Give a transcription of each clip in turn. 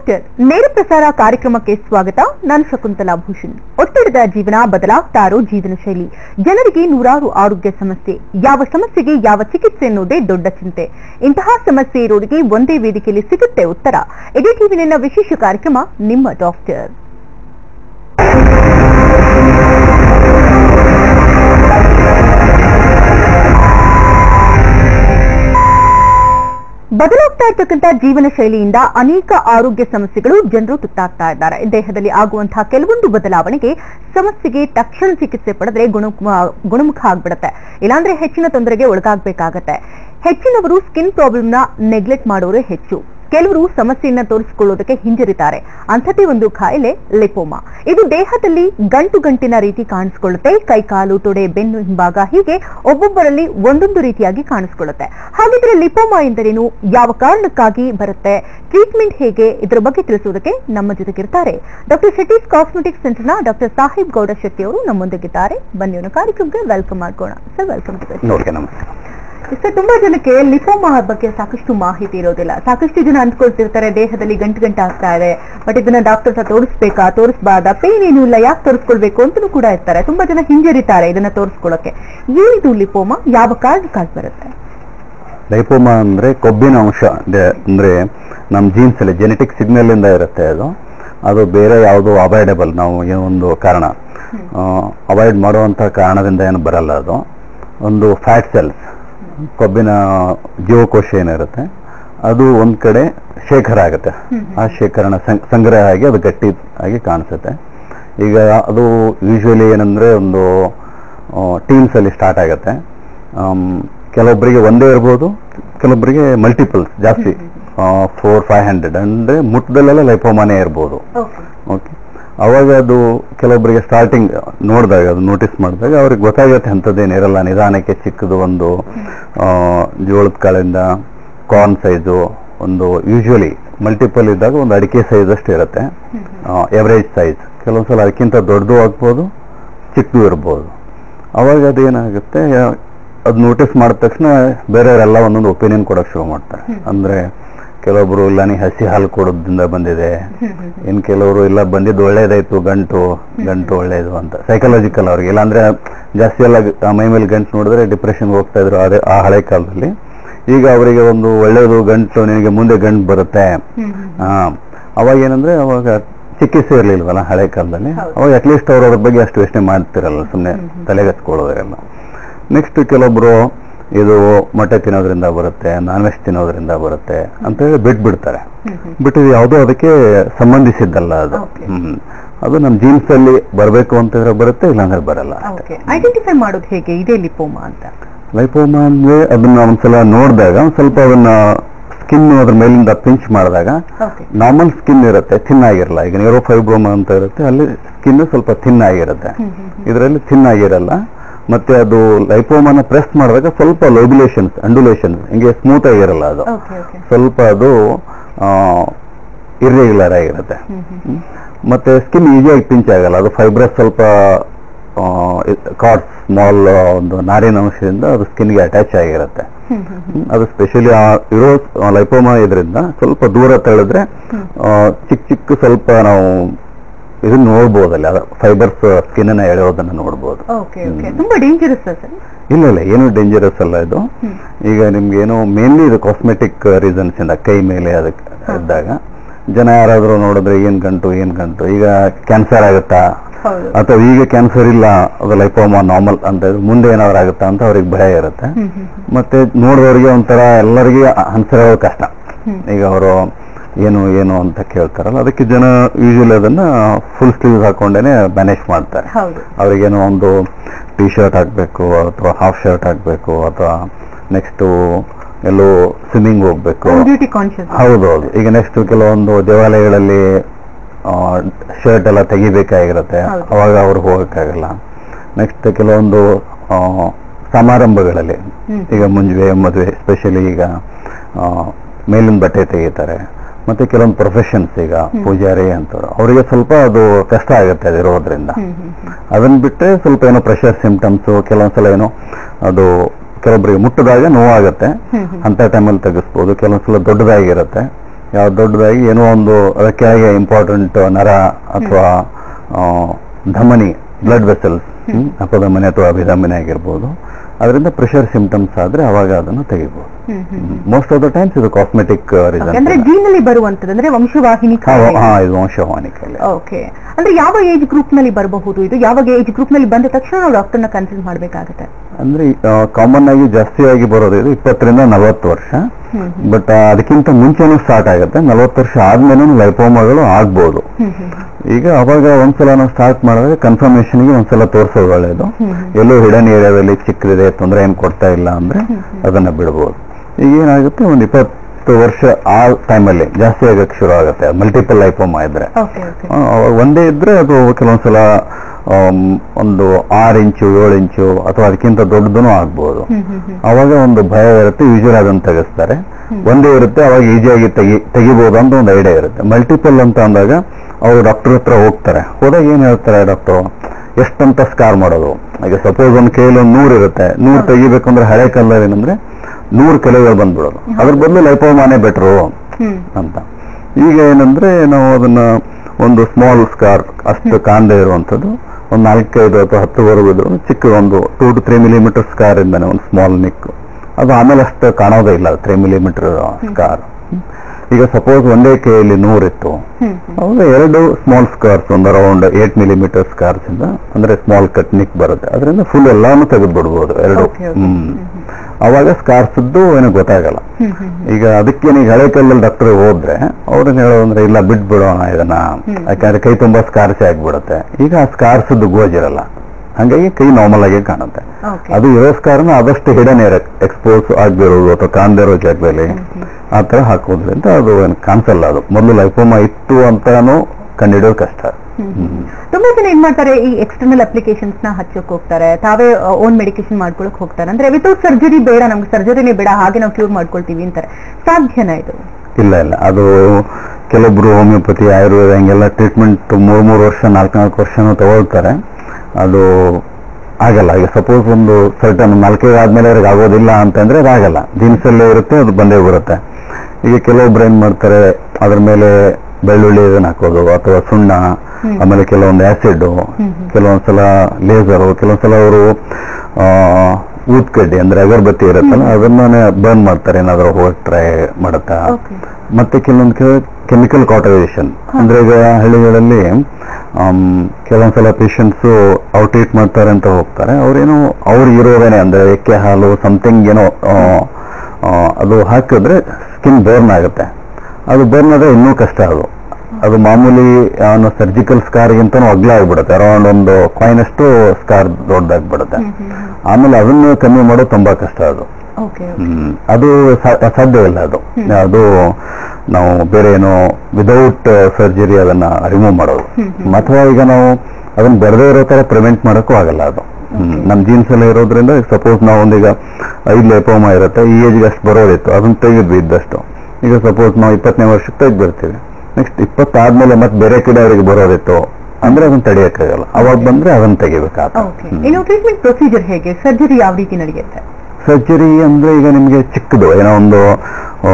Doctor ನೇರ ಪ್ರಸಾರ ಕಾರ್ಯಕ್ರಮಕ್ಕೆ ಸ್ವಾಗತ ನಾನು ಶಕುಂತಲಾ ಭೂಷಣ್ ಒತ್ತಡದ ಜೀವನ ಬದಲಾಗ್ತಾ ಇರೋ ಜೀವನ ಶೈಲಿ ಜನರಿಗೆ ನೂರಾರು ಆರೋಗ್ಯ ಸಮಸ್ಯೆ ಯಾವ ಸಮಸ್ಯೆಗೆ ಯಾವ ಚಿಕಿತ್ಸೆ ಅನ್ನೋದೇ ದೊಡ್ಡ ಚಿಂತೆ ಇಂತಹ ಸಮಸ್ಯೆ ಇರೋರಿಗೆ ಒಂದೇ ವೇದಿಕೆಯಲ್ಲಿ ಸಿಗುತ್ತೆ ಉತ್ತರ ಇದೇ ಟಿವಿನ ವಿಶೇಷ ಕಾರ್ಯಕ್ರಮ ನಿಮ್ಮ ಡಾಕ್ಟರ್ ಬದಲಾಗ್ತಾ ಇರ್ತಕ್ಕಂಥ ಜೀವನ ಶೈಲಿಯಿಂದ ಅನೇಕ ಆರೋಗ್ಯ ಸಮಸ್ಯೆಗಳು ಜನರು ತುತ್ತಾಗ್ತಾ ಇದ್ದಾರೆ ದೇಹದಲ್ಲಿ ಆಗುವಂತಹ ಕೆಲವೊಂದು ಬದಲಾವಣೆಗೆ ಸಮಸ್ಯೆಗೆ ತಕ್ಷಣ ಚಿಕಿತ್ಸೆ ಪಡೆದ್ರೆ ಗುಣಮುಖ ಗುಣಮುಖ ಆಗ್ಬಿಡುತ್ತೆ ಇಲ್ಲಾಂದ್ರೆ ಹೆಚ್ಚಿನ ತೊಂದರೆಗೆ ಒಳಗಾಗಬೇಕಾಗತ್ತೆ ಹೆಚ್ಚಿನವರು ಸ್ಕಿನ್ ಪ್ರಾಬ್ಲಮ್ನ ನೆಗ್ಲೆಕ್ಟ್ ಮಾಡೋರೇ ಹೆಚ್ಚು ಕೆಲವರು ಸಮಸ್ಯೆಯನ್ನ ತೋರಿಸಿಕೊಳ್ಳೋದಕ್ಕೆ ಹಿಂಜರಿತಾರೆ ಅಂಥದ್ದೇ ಒಂದು ಕಾಯಿಲೆ ಲಿಪೋಮಾ ಇದು ದೇಹದಲ್ಲಿ ಗಂಟು ಗಂಟಿನ ರೀತಿ ಕಾಣಿಸಿಕೊಳ್ಳುತ್ತೆ ಕೈ ಕಾಲು ತೊಡೆ ಬೆನ್ನು ಹಿಂಭಾಗ ಹೀಗೆ ಒಬ್ಬೊಬ್ಬರಲ್ಲಿ ಒಂದೊಂದು ರೀತಿಯಾಗಿ ಕಾಣಿಸಿಕೊಳ್ಳುತ್ತೆ ಹಾಗಿದ್ರೆ ಲಿಪೋಮಾ ಎಂದರೇನು ಯಾವ ಕಾರಣಕ್ಕಾಗಿ ಬರುತ್ತೆ ಟ್ರೀಟ್ಮೆಂಟ್ ಹೇಗೆ ಇದರ ಬಗ್ಗೆ ತಿಳಿಸುವುದಕ್ಕೆ ನಮ್ಮ ಜೊತೆಗಿರ್ತಾರೆ ಡಾಕ್ಟರ್ ಶೆಟ್ಟೀಸ್ ಕಾಸ್ಮೆಟಿಕ್ ಸೆಂಟರ್ನ ಡಾಕ್ಟರ್ ಸಾಹಿಬ್ ಗೌಡ ಶೆಟ್ಟಿ ಅವರು ನಮ್ಮೊಂದಿಗಿದ್ದಾರೆ ಬನ್ನಿ ಅವನ ಕಾರ್ಯಕ್ರಮಕ್ಕೆ ವೆಲ್ಕಮ್ ಮಾಡ್ಕೋಣ ಸರ್ ವೆಲ್ಕಮ್ ಟು ಓಕೆ ನಮಸ್ತೆ ಸರ್ ತುಂಬಾ ಜನಕ್ಕೆ ಲಿಪೋಮಾ ಬಗ್ಗೆ ಸಾಕಷ್ಟು ಮಾಹಿತಿ ಇರೋದಿಲ್ಲ ಸಾಕಷ್ಟು ಜನ ಅಂದ್ಕೊಳ್ತಿರ್ತಾರೆ ದೇಹದಲ್ಲಿ ಗಂಟು ಗಂಟು ಆಗ್ತಾ ಇದೆ ಬಟ್ ಇದನ್ನ ಡಾಕ್ಟರ್ ಹತ್ರ ತೋರಿಸ್ಬೇಕಾ ತೋರಿಸಬಾರ್ದಾ ಪೇನ್ ಏನು ಇಲ್ಲ ಯಾಕೆ ತೋರಿಸ್ಕೊಳ್ಬೇಕು ಅಂತಲೂ ಕೂಡ ಇರ್ತಾರೆ ತುಂಬಾ ಜನ ಹಿಂಜರಿತಾರೆ ಇದನ್ನ ತೋರಿಸ್ಕೊಳ್ಳೋಕೆ ಏನಿದು ಲಿಪೋಮಾ ಯಾವ ಕಾರಣಕ್ಕಾಗಿ ಬರುತ್ತೆ ಲೈಪೋಮಾ ಅಂದ್ರೆ ಕೊಬ್ಬಿನ ಅಂಶ ದೆ- ಅಂದ್ರೆ ನಮ್ಮ ಜೀನ್ಸ್ ಅಲ್ಲಿ ಜೆನೆಟಿಕ್ ಸಿಗ್ನಲ್ ಇಂದ ಇರುತ್ತೆ ಅದು ಅದು ಬೇರೆ ಯಾವುದು ಅವಾಯ್ಡಬಲ್ ನಾವು ಏನೋ ಒಂದು ಕಾರಣ ಅವಾಯ್ಡ್ ಮಾಡುವಂತ ಕಾರಣದಿಂದ ಏನು ಬರಲ್ಲ ಅದು ಒಂದು ಫ್ಯಾಟ್ ಸೆಲ್ಸ್ ಕೊಬ್ಬಿನ ಜೀವಕೋಶ ಏನಿರುತ್ತೆ ಅದು ಒಂದ್ ಕಡೆ ಶೇಖರ ಆಗುತ್ತೆ ಆ ಶೇಖರಣ ಸಂ- ಸಂಗ್ರಹ ಆಗಿ ಅದು ಗಟ್ಟಿ ಆಗಿ ಕಾಣಿಸುತ್ತೆ ಈಗ ಅದು ಯೂಶುವಲಿ ಏನಂದ್ರೆ ಒಂದು ಟೀಮ್ಸ್ ಅಲ್ಲಿ ಸ್ಟಾರ್ಟ್ ಆಗುತ್ತೆ ಆಮ್, ಕೆಲವೊಬ್ಬರಿಗೆ ಒಂದೇ ಇರ್ಬೋದು ಕೆಲವೊಬ್ಬರಿಗೆ ಮಲ್ಟಿಪಲ್ಸ್ ಜಾಸ್ತಿ ಫೋರ್ ಫೈವ್ ಹಂಡ್ರೆಡ್ ಅಂದ್ರೆ ಮುಟ್ಟದಲ್ಲೆಲ್ಲ ಲೈಪೋಮಾನೇ ಇರ್ಬೋದು ಓಕೆ ಅವಾಗ ಅದು ಕೆಲವೊಬ್ಬರಿಗೆ ಸ್ಟಾರ್ಟಿಂಗ್ ನೋಡಿದಾಗ ಅದು ನೋಟಿಸ್ ಮಾಡಿದಾಗ ಅವ್ರಿಗೆ ಗೊತ್ತಾಗುತ್ತೆ ಅಂಥದ್ದೇನು ಇರಲ್ಲ ನಿಧಾನಕ್ಕೆ ಚಿಕ್ಕದು ಒಂದು ಆ, ಜೋಳದ ಕಾಳಿಂದ ಕಾರ್ನ್ ಸೈಜು ಒಂದು ಯೂಶುವಲಿ ಮಲ್ಟಿಪಲ್ ಇದ್ದಾಗ ಒಂದು ಅಡಿಕೆ ಸೈಜ್ ಅಷ್ಟು ಇರುತ್ತೆ ಎವರೇಜ್ ಸೈಜ್ ಕೆಲವೊಂದ್ಸಲ ಅದಕ್ಕಿಂತ ದೊಡ್ಡದು ಆಗ್ಬೋದು ಚಿಕ್ಕದು ಇರ್ಬೋದು ಅವಾಗ ಅದೇನಾಗುತ್ತೆ ಅದು ನೋಟಿಸ್ ಮಾಡಿದ ತಕ್ಷಣ ಬೇರೆಯವರೆಲ್ಲ ಒಂದೊಂದು ಒಪಿನಿಯನ್ ಕೊಡೋಕೆ ಶುರು ಮಾಡ್ತಾರೆ ಅಂದ್ರೆ ಕೆಲವೊಬ್ರು ಇಲ್ಲ ನೀ ಹಸಿ ಹಾಲು ಕೊಡೋದ್ರಿಂದ ಬಂದಿದೆ ಇನ್ ಕೆಲವರು ಇಲ್ಲ ಬಂದಿದ್ದು ಒಳ್ಳೇದಾಯ್ತು ಗಂಟು ಗಂಟು ಒಳ್ಳೇದು ಅಂತ ಸೈಕಲಾಜಿಕಲ್ ಅವ್ರಿಗೆ ಇಲ್ಲಾಂದ್ರೆ ಜಾಸ್ತಿ ಎಲ್ಲ ಗ- ಮೈ ಮೇಲೆ ಗಂಟು ನೋಡಿದ್ರೆ ಡಿಪ್ರೆಷನ್ ಹೋಗ್ತಾ ಇದ್ರು ಅದೇ ಆ ಹಳೆ ಕಾಲದಲ್ಲಿ ಈಗ ಅವರಿಗೆ ಒಂದು ಒಳ್ಳೇದು ಗಂಟು ನಿನಗೆ ಮುಂದೆ ಗಂಟು ಬರುತ್ತೆ ಹಾ ಅವಾಗ ಏನಂದ್ರೆ ಅವಾಗ ಚಿಕಿತ್ಸೆ ಇರ್ಲಿಲ್ವಲ್ಲ ಹಳೆ ಕಾಲದಲ್ಲಿ ಅವಾಗ ಅಟ್ಲೀಸ್ಟ್ ಅವ್ರು ಅದ್ರ ಬಗ್ಗೆ ಅಷ್ಟು ಯೋಚನೆ ಮಾಡ್ತಿರಲ್ಲ ಸುಮ್ಮನೆ ತಲೆಗಚ್ಕೊಳ್ಳೋದ್ರೆಲ್ಲ ನೆಕ್ಸ್ಟ್ ಕೆಲವೊಬ್ರು ಇದು ಮೊಟ್ಟೆ ತಿನ್ನೋದ್ರಿಂದ ಬರುತ್ತೆ ನಾನ್ ವೆಜ್ ತಿನ್ನೋದ್ರಿಂದ ಬರುತ್ತೆ ಅಂತ ಹೇಳಿ ಬಿಟ್ಬಿಡ್ತಾರೆ ಬಟ್ ಇದು ಯಾವುದೋ ಅದಕ್ಕೆ ಸಂಬಂಧಿಸಿದ್ದಲ್ಲ ಅದು ಹ್ಮ್ ಅದು ನಮ್ಮ ಜೀನ್ಸ್ ಅಲ್ಲಿ ಬರಬೇಕು ಅಂತಂದ್ರೆ ಬರುತ್ತೆ ಇಲ್ಲಾಂದ್ರೆ ಬರಲ್ಲ ಓಕೆ ಐಡೆಂಟಿಫೈ ಮಾಡೋದು ಹೇಗೆ ಇದೇ ಲಿಪೋಮಾ ಅಂತ ಲೈಪೋಮಾ ಅಂದ್ರೆ ಅದನ್ನ ಒಂದ್ಸಲ ನೋಡಿದಾಗ ಒಂದ್ ಸ್ವಲ್ಪ ಅದನ್ನ ಸ್ಕಿನ್ ಅದ್ರ ಮೇಲಿಂದ ಪಿಂಚ್ ಮಾಡಿದಾಗ ಓಕೆ ನಾರ್ಮಲ್ ಸ್ಕಿನ್ ಇರುತ್ತೆ ಥಿನ್ ಆಗಿರಲ್ಲ ಈಗ ನ್ಯೂರೋ ಫೈಬ್ರೋಮಾ ಅಂತ ಇರುತ್ತೆ ಅಲ್ಲಿ ಸ್ಕಿನ್ ಸ್ವಲ್ಪ ಥಿನ್ ಆಗಿರುತ್ತೆ ಇದರಲ್ಲಿ ಥಿನ್ ಆಗಿರಲ್ಲ ಮತ್ತೆ ಅದು ಲೈಪೋಮಾನ ಪ್ರೆಸ್ ಮಾಡಿದಾಗ ಸ್ವಲ್ಪ ಲೋಬ್ಯುಲೇಷನ್ಸ್ ಅಂಡುಲೇಷನ್ಸ್ ಹಿಂಗೆ ಸ್ಮೂತ್ ಆಗಿರಲ್ಲ ಅದು ಓಕೆ ಓಕೆ ಸ್ವಲ್ಪ ಅದು ಇರ್ರೆಗ್ಯುಲರ್ ಆಗಿರುತ್ತೆ ಹ್ಮ್. ಮತ್ತೆ ಸ್ಕಿನ್ ಈಸಿಯಾಗಿ ಪಿಂಚ್ ಆಗಲ್ಲ ಅದು ಫೈಬ್ರಸ್ ಸ್ವಲ್ಪ ಕಾರ್ಡ್ ಸ್ಮಾಲ್ ಒಂದು ನಾರಿನ ಅಂಶದಿಂದ ಅದು ಸ್ಕಿನ್ಗೆ ಅಟ್ಯಾಚ್ ಆಗಿರುತ್ತೆ ಹ್ಮ್. ಅದು ಸ್ಪೆಷಲಿ ಇರೋ ಲೈಪೋಮಾ ಇದರಿಂದ ಸ್ವಲ್ಪ ದೂರ ತಳೆದ್ರೆ ಆ, ಚಿಕ್ಕ ಚಿಕ್ಕ ಸ್ವಲ್ಪ ನಾವು ಇದನ್ನ ನೋಡ್ಬೋದಲ್ಲ ಫೈಬರ್ಸ್ ಸ್ಕಿನ್ ಅನ್ನ ಎಳೆಯೋದನ್ನ ನೋಡ್ಬೋದು ಓಕೆ ಓಕೆ ತುಂಬಾ ಡೇಂಜರಸ್ ಸರ್ ಇಲ್ಲ ಇಲ್ಲ ಏನು ಡೇಂಜರಸ್ ಅಲ್ಲ ಇದು ಈಗ ನಿಮ್ಗೆ ಏನೋ ಮೇನ್ಲಿ ಇದು ಕಾಸ್ಮೆಟಿಕ್ ರೀಸನ್ಸ್ ಇಂದ ಕೈ ಮೇಲೆ ಅದಕ್ಕೆ ಇದ್ದಾಗ ಜನ ಯಾರಾದ್ರೂ ನೋಡಿದ್ರೆ ಏನ್ ಗಂಟು ಏನ್ ಗಂಟು ಈಗ ಕ್ಯಾನ್ಸರ್ ಆಗುತ್ತಾ ಹೌದು ಅಥವಾ ಈಗ ಕ್ಯಾನ್ಸರ್ ಇಲ್ಲ ಅದು ಲೈಪೋಮಾ ನಾರ್ಮಲ್ ಅಂತ ಇದ್ರೆ ಮುಂದೆ ಏನಾದ್ರು ಆಗುತ್ತಾ ಅಂತ ಅವ್ರಿಗೆ ಭಯ ಇರುತ್ತೆ ಮತ್ತೆ ನೋಡಿದವ್ರಿಗೆ ಒಂಥರ ಎಲ್ಲರಿಗೆ ಆನ್ಸರ್ ಆಗೋದು ಕಷ್ಟ ಈಗ ಅವರು ಏನು ಏನು ಅಂತ ಕೇಳ್ತಾರಲ್ಲ ಅದಕ್ಕೆ ಜನ ಯೂಶಲಿ ಅದನ್ನ ಫುಲ್ ಸ್ಲೀವ್ ಹಾಕೊಂಡೇನೆ ಮ್ಯಾನೇಜ್ ಮಾಡ್ತಾರೆ ಹೌದು ಅವ್ರಿಗೇನೋ ಒಂದು ಟಿ ಶರ್ಟ್ ಹಾಕಬೇಕು ಅಥವಾ ಹಾಫ್ ಶರ್ಟ್ ಹಾಕಬೇಕು ಅಥವಾ ನೆಕ್ಸ್ಟ್ ಎಲ್ಲೋ ಸ್ವಿಮ್ಮಿಂಗ್ ಹೋಗ್ಬೇಕು ಬ್ಯೂಟಿ ಕಾನ್ಶಿಯಸ್ ಹೌದೌದು ಈಗ ನೆಕ್ಸ್ಟ್ ಕೆಲವೊಂದು ದೇವಾಲಯಗಳಲ್ಲಿ ಶರ್ಟ್ ಎಲ್ಲ ತೆಗಿಬೇಕಾಗಿರುತ್ತೆ ಹೌದು. ಅವಾಗ ಅವ್ರು ಹೋಗಕ್ಕಾಗಲ್ಲ ನೆಕ್ಸ್ಟ್ ಕೆಲವೊಂದು ಆ, ಸಮಾರಂಭಗಳಲ್ಲಿ ಹ್ಮ್. ಈಗ ಮುಂಜುವೆ ಮದುವೆ ಸ್ಪೆಷಲಿ ಈಗ ಆ, ಮೇಲಿನ ಬಟ್ಟೆ ತೆಗಿತಾರೆ ಮತ್ತೆ ಕೆಲವೊಂದು ಪ್ರೊಫೆಷನ್ಸ್ ಈಗ ಪೂಜಾರಿ ಅಂತವ್ರು ಅವರಿಗೆ ಸ್ವಲ್ಪ ಅದು ಕಷ್ಟ ಆಗುತ್ತೆ ಅದಿರೋದ್ರಿಂದ ಅದನ್ನ ಬಿಟ್ಟರೆ ಸ್ವಲ್ಪ ಏನೋ ಪ್ರೆಷರ್ ಸಿಂಪ್ಟಮ್ಸ್ ಕೆಲವೊಂದ್ಸಲ ಏನೋ ಅದು ಕೆಲವೊಬ್ಬರಿಗೆ ಮುಟ್ಟದಾಗ ನೋವಾಗುತ್ತೆ ಅಂತ ಟೈಮಲ್ಲಿ ತೆಗಿಸ್ಬೋದು ಕೆಲವೊಂದ್ಸಲ ದೊಡ್ಡದಾಗಿರುತ್ತೆ ಯಾವ ದೊಡ್ಡದಾಗಿ ಏನೋ ಒಂದು ಅದರ ಕೆಳಗೆ ಇಂಪಾರ್ಟೆಂಟ್ ನರ ಅಥವಾ ಧಮನಿ ಬ್ಲಡ್ ವೆಸಲ್ಸ್ ಅಪಧಮನಿ ಅಥವಾ ಅಭಿಧಮನಿ ಆಗಿರ್ಬೋದು ಅದರಿಂದ ಪ್ರೆಷರ್ ಸಿಂಪ್ಟಮ್ಸ್ ಆದ್ರೆ ಅವಾಗ ಅದನ್ನು ತೆಗಿಬಹುದು hmm hmm most of the times ಇದು ಕಾಸ್ಮೆಟಿಕ್ Okay, ಅಂದ್ರೆ ರೀಸನ್ ಜೀನ್ ಅಲ್ಲಿ ಬರುವಂತದ್ದು ಅಂದ್ರೆ ವಂಶವಾಹಿನಿ ಕಾಯಿಲೆ. ಹಾ ಇದು ವಂಶವಾಹಿನಿ ಕಾಯಿಲೆ ಓಕೆ ಅಂದ್ರೆ ಯಾವ ಏಜ್ ಗ್ರೂಪ್ ನಲ್ಲಿ ಬರಬಹುದು ಇದು ಯಾವಾಗ ಏಜ್ ಗ್ರೂಪ್ ನಲ್ಲಿ ಬಂದ ತಕ್ಷಣ ನಾವು ಡಾಕ್ಟರ್ನ ಕನ್ಸಲ್ಟ್ ಮಾಡ್ಬೇಕಾಗುತ್ತೆ ಅಂದ್ರೆ ಕಾಮನ್ ಆಗಿ ಜಾಸ್ತಿಯಾಗಿ ಬರೋದು ಇದು ಇಪ್ಪತ್ತರಿಂದ ನಲವತ್ತು ವರ್ಷ ಹ್ಮ್ ಬಟ್ ಅದಕ್ಕಿಂತ ಮುಂಚೆನೂ ಸ್ಟಾರ್ಟ್ ಆಗುತ್ತೆ ನಲವತ್ತು ವರ್ಷ ಆದ್ಮೇಲೆ ಲೈಪೋಮಾಗಳು ಆಗ್ಬೋದು ಹ್ಮ್ ಹ್ಮ್ ಈಗ ಅವಾಗ ಒಂದ್ಸಲ ನಾವು ಸ್ಟಾರ್ಟ್ ಮಾಡಿದ್ರೆ ಕನ್ಫರ್ಮೇಶನ್ಗೆ ಒಂದ್ಸಲ ತೋರಿಸೋದು ಒಳ್ಳೆಯದು ಹ್ಮ್. ಎಲ್ಲೋ ಹಿಡನ್ ಏರಿಯಾದಲ್ಲಿ ಚಿಕ್ಕದಿದೆ ತೊಂದರೆ ಏನು ಕೊಡ್ತಾ ಇಲ್ಲ ಅಂದ್ರೆ ಅದನ್ನ ಬಿಡ್ಬೋದು ಈಗ ಏನಾಗುತ್ತೆ ಒಂದು ಇಪ್ಪತ್ತು ವರ್ಷ ಆ ಟೈಮಲ್ಲಿ ಜಾಸ್ತಿ ಆಗಕ್ಕೆ ಶುರು ಆಗುತ್ತೆ ಮಲ್ಟಿಪಲ್ ಲೈಪೋಮಾ ಇದ್ರೆ ಓಕೆ ಓಕೆ ಆ, ಅವಾಗ ಒಂದೇ ಇದ್ರೆ ಅದು ಕೆಲವೊಂದ್ಸಲ ಆಮ್, ಒಂದು ಆರು ಇಂಚು ಏಳು ಇಂಚು ಅಥವಾ ಅದಕ್ಕಿಂತ ದೊಡ್ಡದೂ ಆಗ್ಬೋದು ಹ್ಮ್ ಹ್ಮ್ ಹ್ಮ್ ಅವಾಗ ಒಂದು ಭಯ ಇರುತ್ತೆ ಯೂಶುವಲ್ ಅದನ್ನು ತೆಗೆಸ್ತಾರೆ ಒಂದೇ ಇರುತ್ತೆ ಅವಾಗ ಈಸಿಯಾಗಿ ತೆಗಿ ತೆಗಿಬೋದು ಅಂತ ಒಂದು ಐಡಿಯಾ ಇರುತ್ತೆ ಮಲ್ಟಿಪಲ್ ಅಂತ ಅಂದಾಗ ಅವರು ಡಾಕ್ಟರ್ ಹತ್ರ ಹೋಗ್ತಾರೆ ಹೋದಾಗ ಏನ್ ಹೇಳ್ತಾರೆ ಡಾಕ್ಟರ್ ಎಷ್ಟಂತ ಸ್ಕಾರ್ ಮಾಡೋದು ಈಗ ಸಪೋಸ್ ಒಂದು ಕೈಯಲ್ಲಿ ಒಂದು ನೂರು ಇರುತ್ತೆ ನೂರು ತೆಗಿಬೇಕಂದ್ರೆ ಹಳೆ ಕಾಲದಲ್ಲಿ ಏನಂದ್ರೆ ನೂರು ಕೆಲೆಗಳು ಬಂದ್ಬಿಡೋದು ಅದ್ರ ಬದಲು ಲೈಪೋಮಾನೇ ಬೆಟ್ರು ಹ್ಮ್ ಅಂತ ಈಗ ಏನಂದ್ರೆ ನಾವು ಅದನ್ನ ಒಂದು ಸ್ಮಾಲ್ ಸ್ಕಾರ್ ಅಷ್ಟು ಕಾಣದೇ ಇರುವಂತದ್ದು ಒಂದು ನಾಲ್ಕೈದು ಅಥವಾ ಹತ್ತುವರೆಗೂ ಇದ್ರು ಚಿಕ್ಕ ಒಂದು two to three millimetre scar ಇಂದಾನೆ ಒಂದು ಸ್ಮಾಲ್ ನಿಕ್ ಅದು ಆಮೇಲೆ ಅಷ್ಟು ಕಾಣೋದೇ ಇಲ್ಲ ತ್ರೀ ಮಿಲಿಮೀಟರ್ ಸ್ಕಾರ್ ಈಗ ಸಪೋಸ್ ಒಂದೇ ಕೈಯಲ್ಲಿ ನೂರಿತ್ತು ಹ್ಮ್ ಹ್ಮ್ ಅವಾಗ ಎರಡು ಸ್ಮಾಲ್ ಸ್ಕಾರ್ಸ್ ಒಂದು ಅರೌಂಡ್ ಏಟ್ ಮಿಲಿಮೀಟರ್ ಸ್ಕಾರ್ಸ್ ಇಂದ ಅಂದ್ರೆ ಸ್ಮಾಲ್ ಕಟ್ ನಿಕ್ ಬರುತ್ತೆ ಅದರಿಂದ ಫುಲ್ ಎಲ್ಲಾನು ತೆಗೆದು ಬಿಡ್ಬೋದು ಎರಡು Okay, okay. ಹ್ಮ್ ಅವಾಗ ಸ್ಕಾರ್ಸ್ದ್ದು ಏನೋ ಗೊತ್ತಾಗಲ್ಲ ಹ್ಮ್ ಹ್ಮ್ ಈಗ ಅದಕ್ಕೆ ಈಗ ಹಳೆ ಕಾಲದಲ್ಲಿ ಡಾಕ್ಟರ್ ಹೋದ್ರೆ ಅವ್ರನ್ನ ಹೇಳೋದಂದ್ರೆ ಇಲ್ಲ ಬಿಟ್ಬಿಡೋಣ ಇದನ್ನ ಯಾಕಂದ್ರೆ ಕೈ ತುಂಬಾ ಸ್ಕಾರ್ಸೆ ಆಗ್ಬಿಡುತ್ತೆ ಈಗ ಆ ಸ್ಕಾರ್ಸದ್ದು ಗೋಜಿರಲ್ಲ ಹಂಗಾಗಿ ಕೈ ನಾರ್ಮಲ್ ಆಗಿ ಕಾಣುತ್ತೆ ಓಕೆ ಅದು ಇರೋ ಸ್ಕಾರ್ನ ಆದಷ್ಟು ಹಿಡನ್ ಎಕ್ಸ್ಪೋಸ್ ಆಗ್ದಿರೋದು ಅಥವಾ ಕಾಣದೇ ಇರೋ ಜಾಗದಲ್ಲಿ ಆ ತರ ಹಾಕೋದ್ರಿಂದ ಅದು ಏನು ಕಾಣಿಸಲ್ಲ ಅದು ಮೊದಲು ಲೈಫೋಮಾ ಇತ್ತು ಅಂತಾನು ಕಂಡಿಡಿಯೋದು ಕಷ್ಟ ಹ್ಮ್. ತುಂಬಾ ಜನ ಏನ್ ಮಾಡ್ತಾರೆ ಈ ಎಕ್ಸ್ಟರ್ನಲ್ ಅಪ್ಲಿಕೇಶನ್ಸ್ ನ ಹಚ್ಚಕ್ ಹೋಗ್ತಾರೆ ತಾವೇ ಓನ್ ಮೆಡಿಕೇಶನ್ ಮಾಡ್ಕೊಳಕ್ ಹೋಗ್ತಾರೆ ಅಂದ್ರೆ ವಿತೌಟ್ ಸರ್ಜರಿ ಬೇಡ ನಮ್ಗೆ ಸರ್ಜರಿನೇ ಬೇಡ ಹಾಗೆ ನಾವು ಕ್ಯೂರ್ ಮಾಡ್ಕೊಳ್ತೀವಿ ಅಂತಾರೆ ಸಾಧ್ಯನಾ ಇದು ಇಲ್ಲ ಇಲ್ಲ ಅದು ಕೆಲವೊಬ್ರು ಹೋಮಿಯೋಪತಿ ಆಯುರ್ವೇದ ಹಿಂಗೆಲ್ಲ ಟ್ರೀಟ್ಮೆಂಟ್ ಮೂರ್ ಮೂರು ವರ್ಷ ನಾಲ್ಕು ನಾಲ್ಕು ವರ್ಷನೂ ತಗೊಳ್ತಾರೆ ಅದು ಆಗಲ್ಲ ಈಗ ಸಪೋಸ್ ಒಂದು ಸರ್ಟನ್ ನಾಲ್ಕೈದು ಆದ್ಮೇಲೆ ಅವ್ರಿಗೆ ಆಗೋದಿಲ್ಲ ಅಂತಂದ್ರೆ ಅದಾಗಲ್ಲ ಜೀನ್ಸಲ್ಲೇ ಇರುತ್ತೆ ಅದು ಬಂದೇ ಬರುತ್ತೆ ಈಗ ಕೆಲವೊಬ್ರು ಏನ್ ಮಾಡ್ತಾರೆ ಅದ್ರ ಮೇಲೆ ಬೆಳ್ಳುಳ್ಳಿ ಇದನ್ನ ಹಾಕೋದು ಅಥವಾ ಸುಣ್ಣ ಆಮೇಲೆ ಕೆಲವೊಂದು ಆಸಿಡ್ ಕೆಲವೊಂದ್ಸಲ ಲೇಸರು ಕೆಲವೊಂದ್ಸಲ ಅವರು ಊದ್ಕಡ್ಡಿ ಅಂದ್ರೆ ಅಗರಬತ್ತಿ ಇರುತ್ತಲ್ಲ ಅದನ್ನ ಬರ್ನ್ ಮಾಡ್ತಾರೆ ಏನಾದ್ರು ಹೋಗಕ್ ಟ್ರೈ ಮಾಡುತ್ತಾ ಓಕೆ ಮತ್ತೆ ಕೆಲವೊಂದು ಕೆಮಿಕಲ್ ಕಾಟರೈಸೇಷನ್ ಅಂದ್ರೆ ಈಗ ಹಳ್ಳಿಗಳಲ್ಲಿ ಆಮ್, ಕೆಲವೊಂದ್ಸಲ ಪೇಷಂಟ್ಸ್ ಅವ್ರು ಟ್ರೀಟ್ ಮಾಡ್ತಾರೆ ಅಂತ ಹೋಗ್ತಾರೆ ಅವ್ರೇನೋ ಅವ್ರಿಗೆ ಇರೋದೇನೆ ಅಂದ್ರೆ ಎಕ್ಕೆ ಹಾಲು ಸಮಥಿಂಗ್ ಏನೋ ಆ, ಆ, ಅದು ಹಾಕಿದ್ರೆ ಸ್ಕಿನ್ ಬರ್ನ್ ಆಗುತ್ತೆ ಅದು ಬರ್ನ್ ಆದ್ರೆ ಇನ್ನೂ ಕಷ್ಟ ಅದು ಅದು ಮಾಮೂಲಿ ಅವನು ಸರ್ಜಿಕಲ್ ಸ್ಕಾರ್ಗಿಂತನೂ ಅಗ್ಲ ಆಗ್ಬಿಡುತ್ತೆ ಅರೌಂಡ್ ಒಂದು ಕಾಯಿನ್ ಅಷ್ಟು ಸ್ಕಾರ್ ದೊಡ್ಡದಾಗ್ಬಿಡುತ್ತೆ ಆಮೇಲೆ ಅದನ್ನು ಕಮ್ಮಿ ಮಾಡೋದು ತುಂಬಾ ಕಷ್ಟ ಅದು ಓಕೆ ಹ್ಮ್. ಅದು ಸಾ- ಸಾಧ್ಯ ಇಲ್ಲ ಅದು ಅದು ನಾವು ಬೇರೆ ಏನೋ ವಿದೌಟ್ ಸರ್ಜರಿ ಅದನ್ನ ರಿಮೂವ್ ಮಾಡೋದು ಅಥವಾ ಈಗ ನಾವು ಅದನ್ನ ಬರದೇ ಇರೋ ತರ ಪ್ರಿವೆಂಟ್ ಮಾಡೋಕ್ಕೂ ಆಗಲ್ಲ ಅದು ಹ್ಮ್. ನಮ್ ಜೀನ್ಸ್ ಎಲ್ಲ ಇರೋದ್ರಿಂದ ಸಪೋಸ್ ನಾವು ಒಂದೀಗ ಐದು ಲೇಪೋಮ ಇರುತ್ತೆ ಈ ಏಜ್ಗೆ ಅಷ್ಟು ಬರೋದಿತ್ತು ಅದನ್ನ ತೆಗೆದ್ವಿ ಇದ್ದಷ್ಟು ಈಗ ಸಪೋಸ್ ನಾವು ಇಪ್ಪತ್ತನೇ ವರ್ಷಕ್ಕೆ ತೆಗೆದು ಬಿಡ್ತೀವಿ ನೆಕ್ಸ್ಟ್ ಇಪ್ಪತ್ತಾದ್ಮೇಲೆ ಮತ್ತೆ ಬೇರೆ ಕಡೆ ಅವರಿಗೆ ಬರೋದಿತ್ತು ಅಂದ್ರೆ ಅದನ್ನ ತಡೆಯಕ್ಕಾಗಲ್ಲ ಅವಾಗ ಬಂದ್ರೆ ಅದನ್ನ ತೆಗಿಬೇಕಾಗ ಓಕೆ ಇನ್ನು ಟ್ರೀಟ್ಮೆಂಟ್ ಪ್ರೊಸೀಜರ್ ಹೇಗೆ ಸರ್ಜರಿ ಯಾವ ರೀತಿ ನಡೆಯುತ್ತೆ ಸರ್ಜರಿ ಅಂದ್ರೆ ಈಗ ನಿಮ್ಗೆ ಚಿಕ್ಕದು ಏನೋ ಒಂದು ಆ,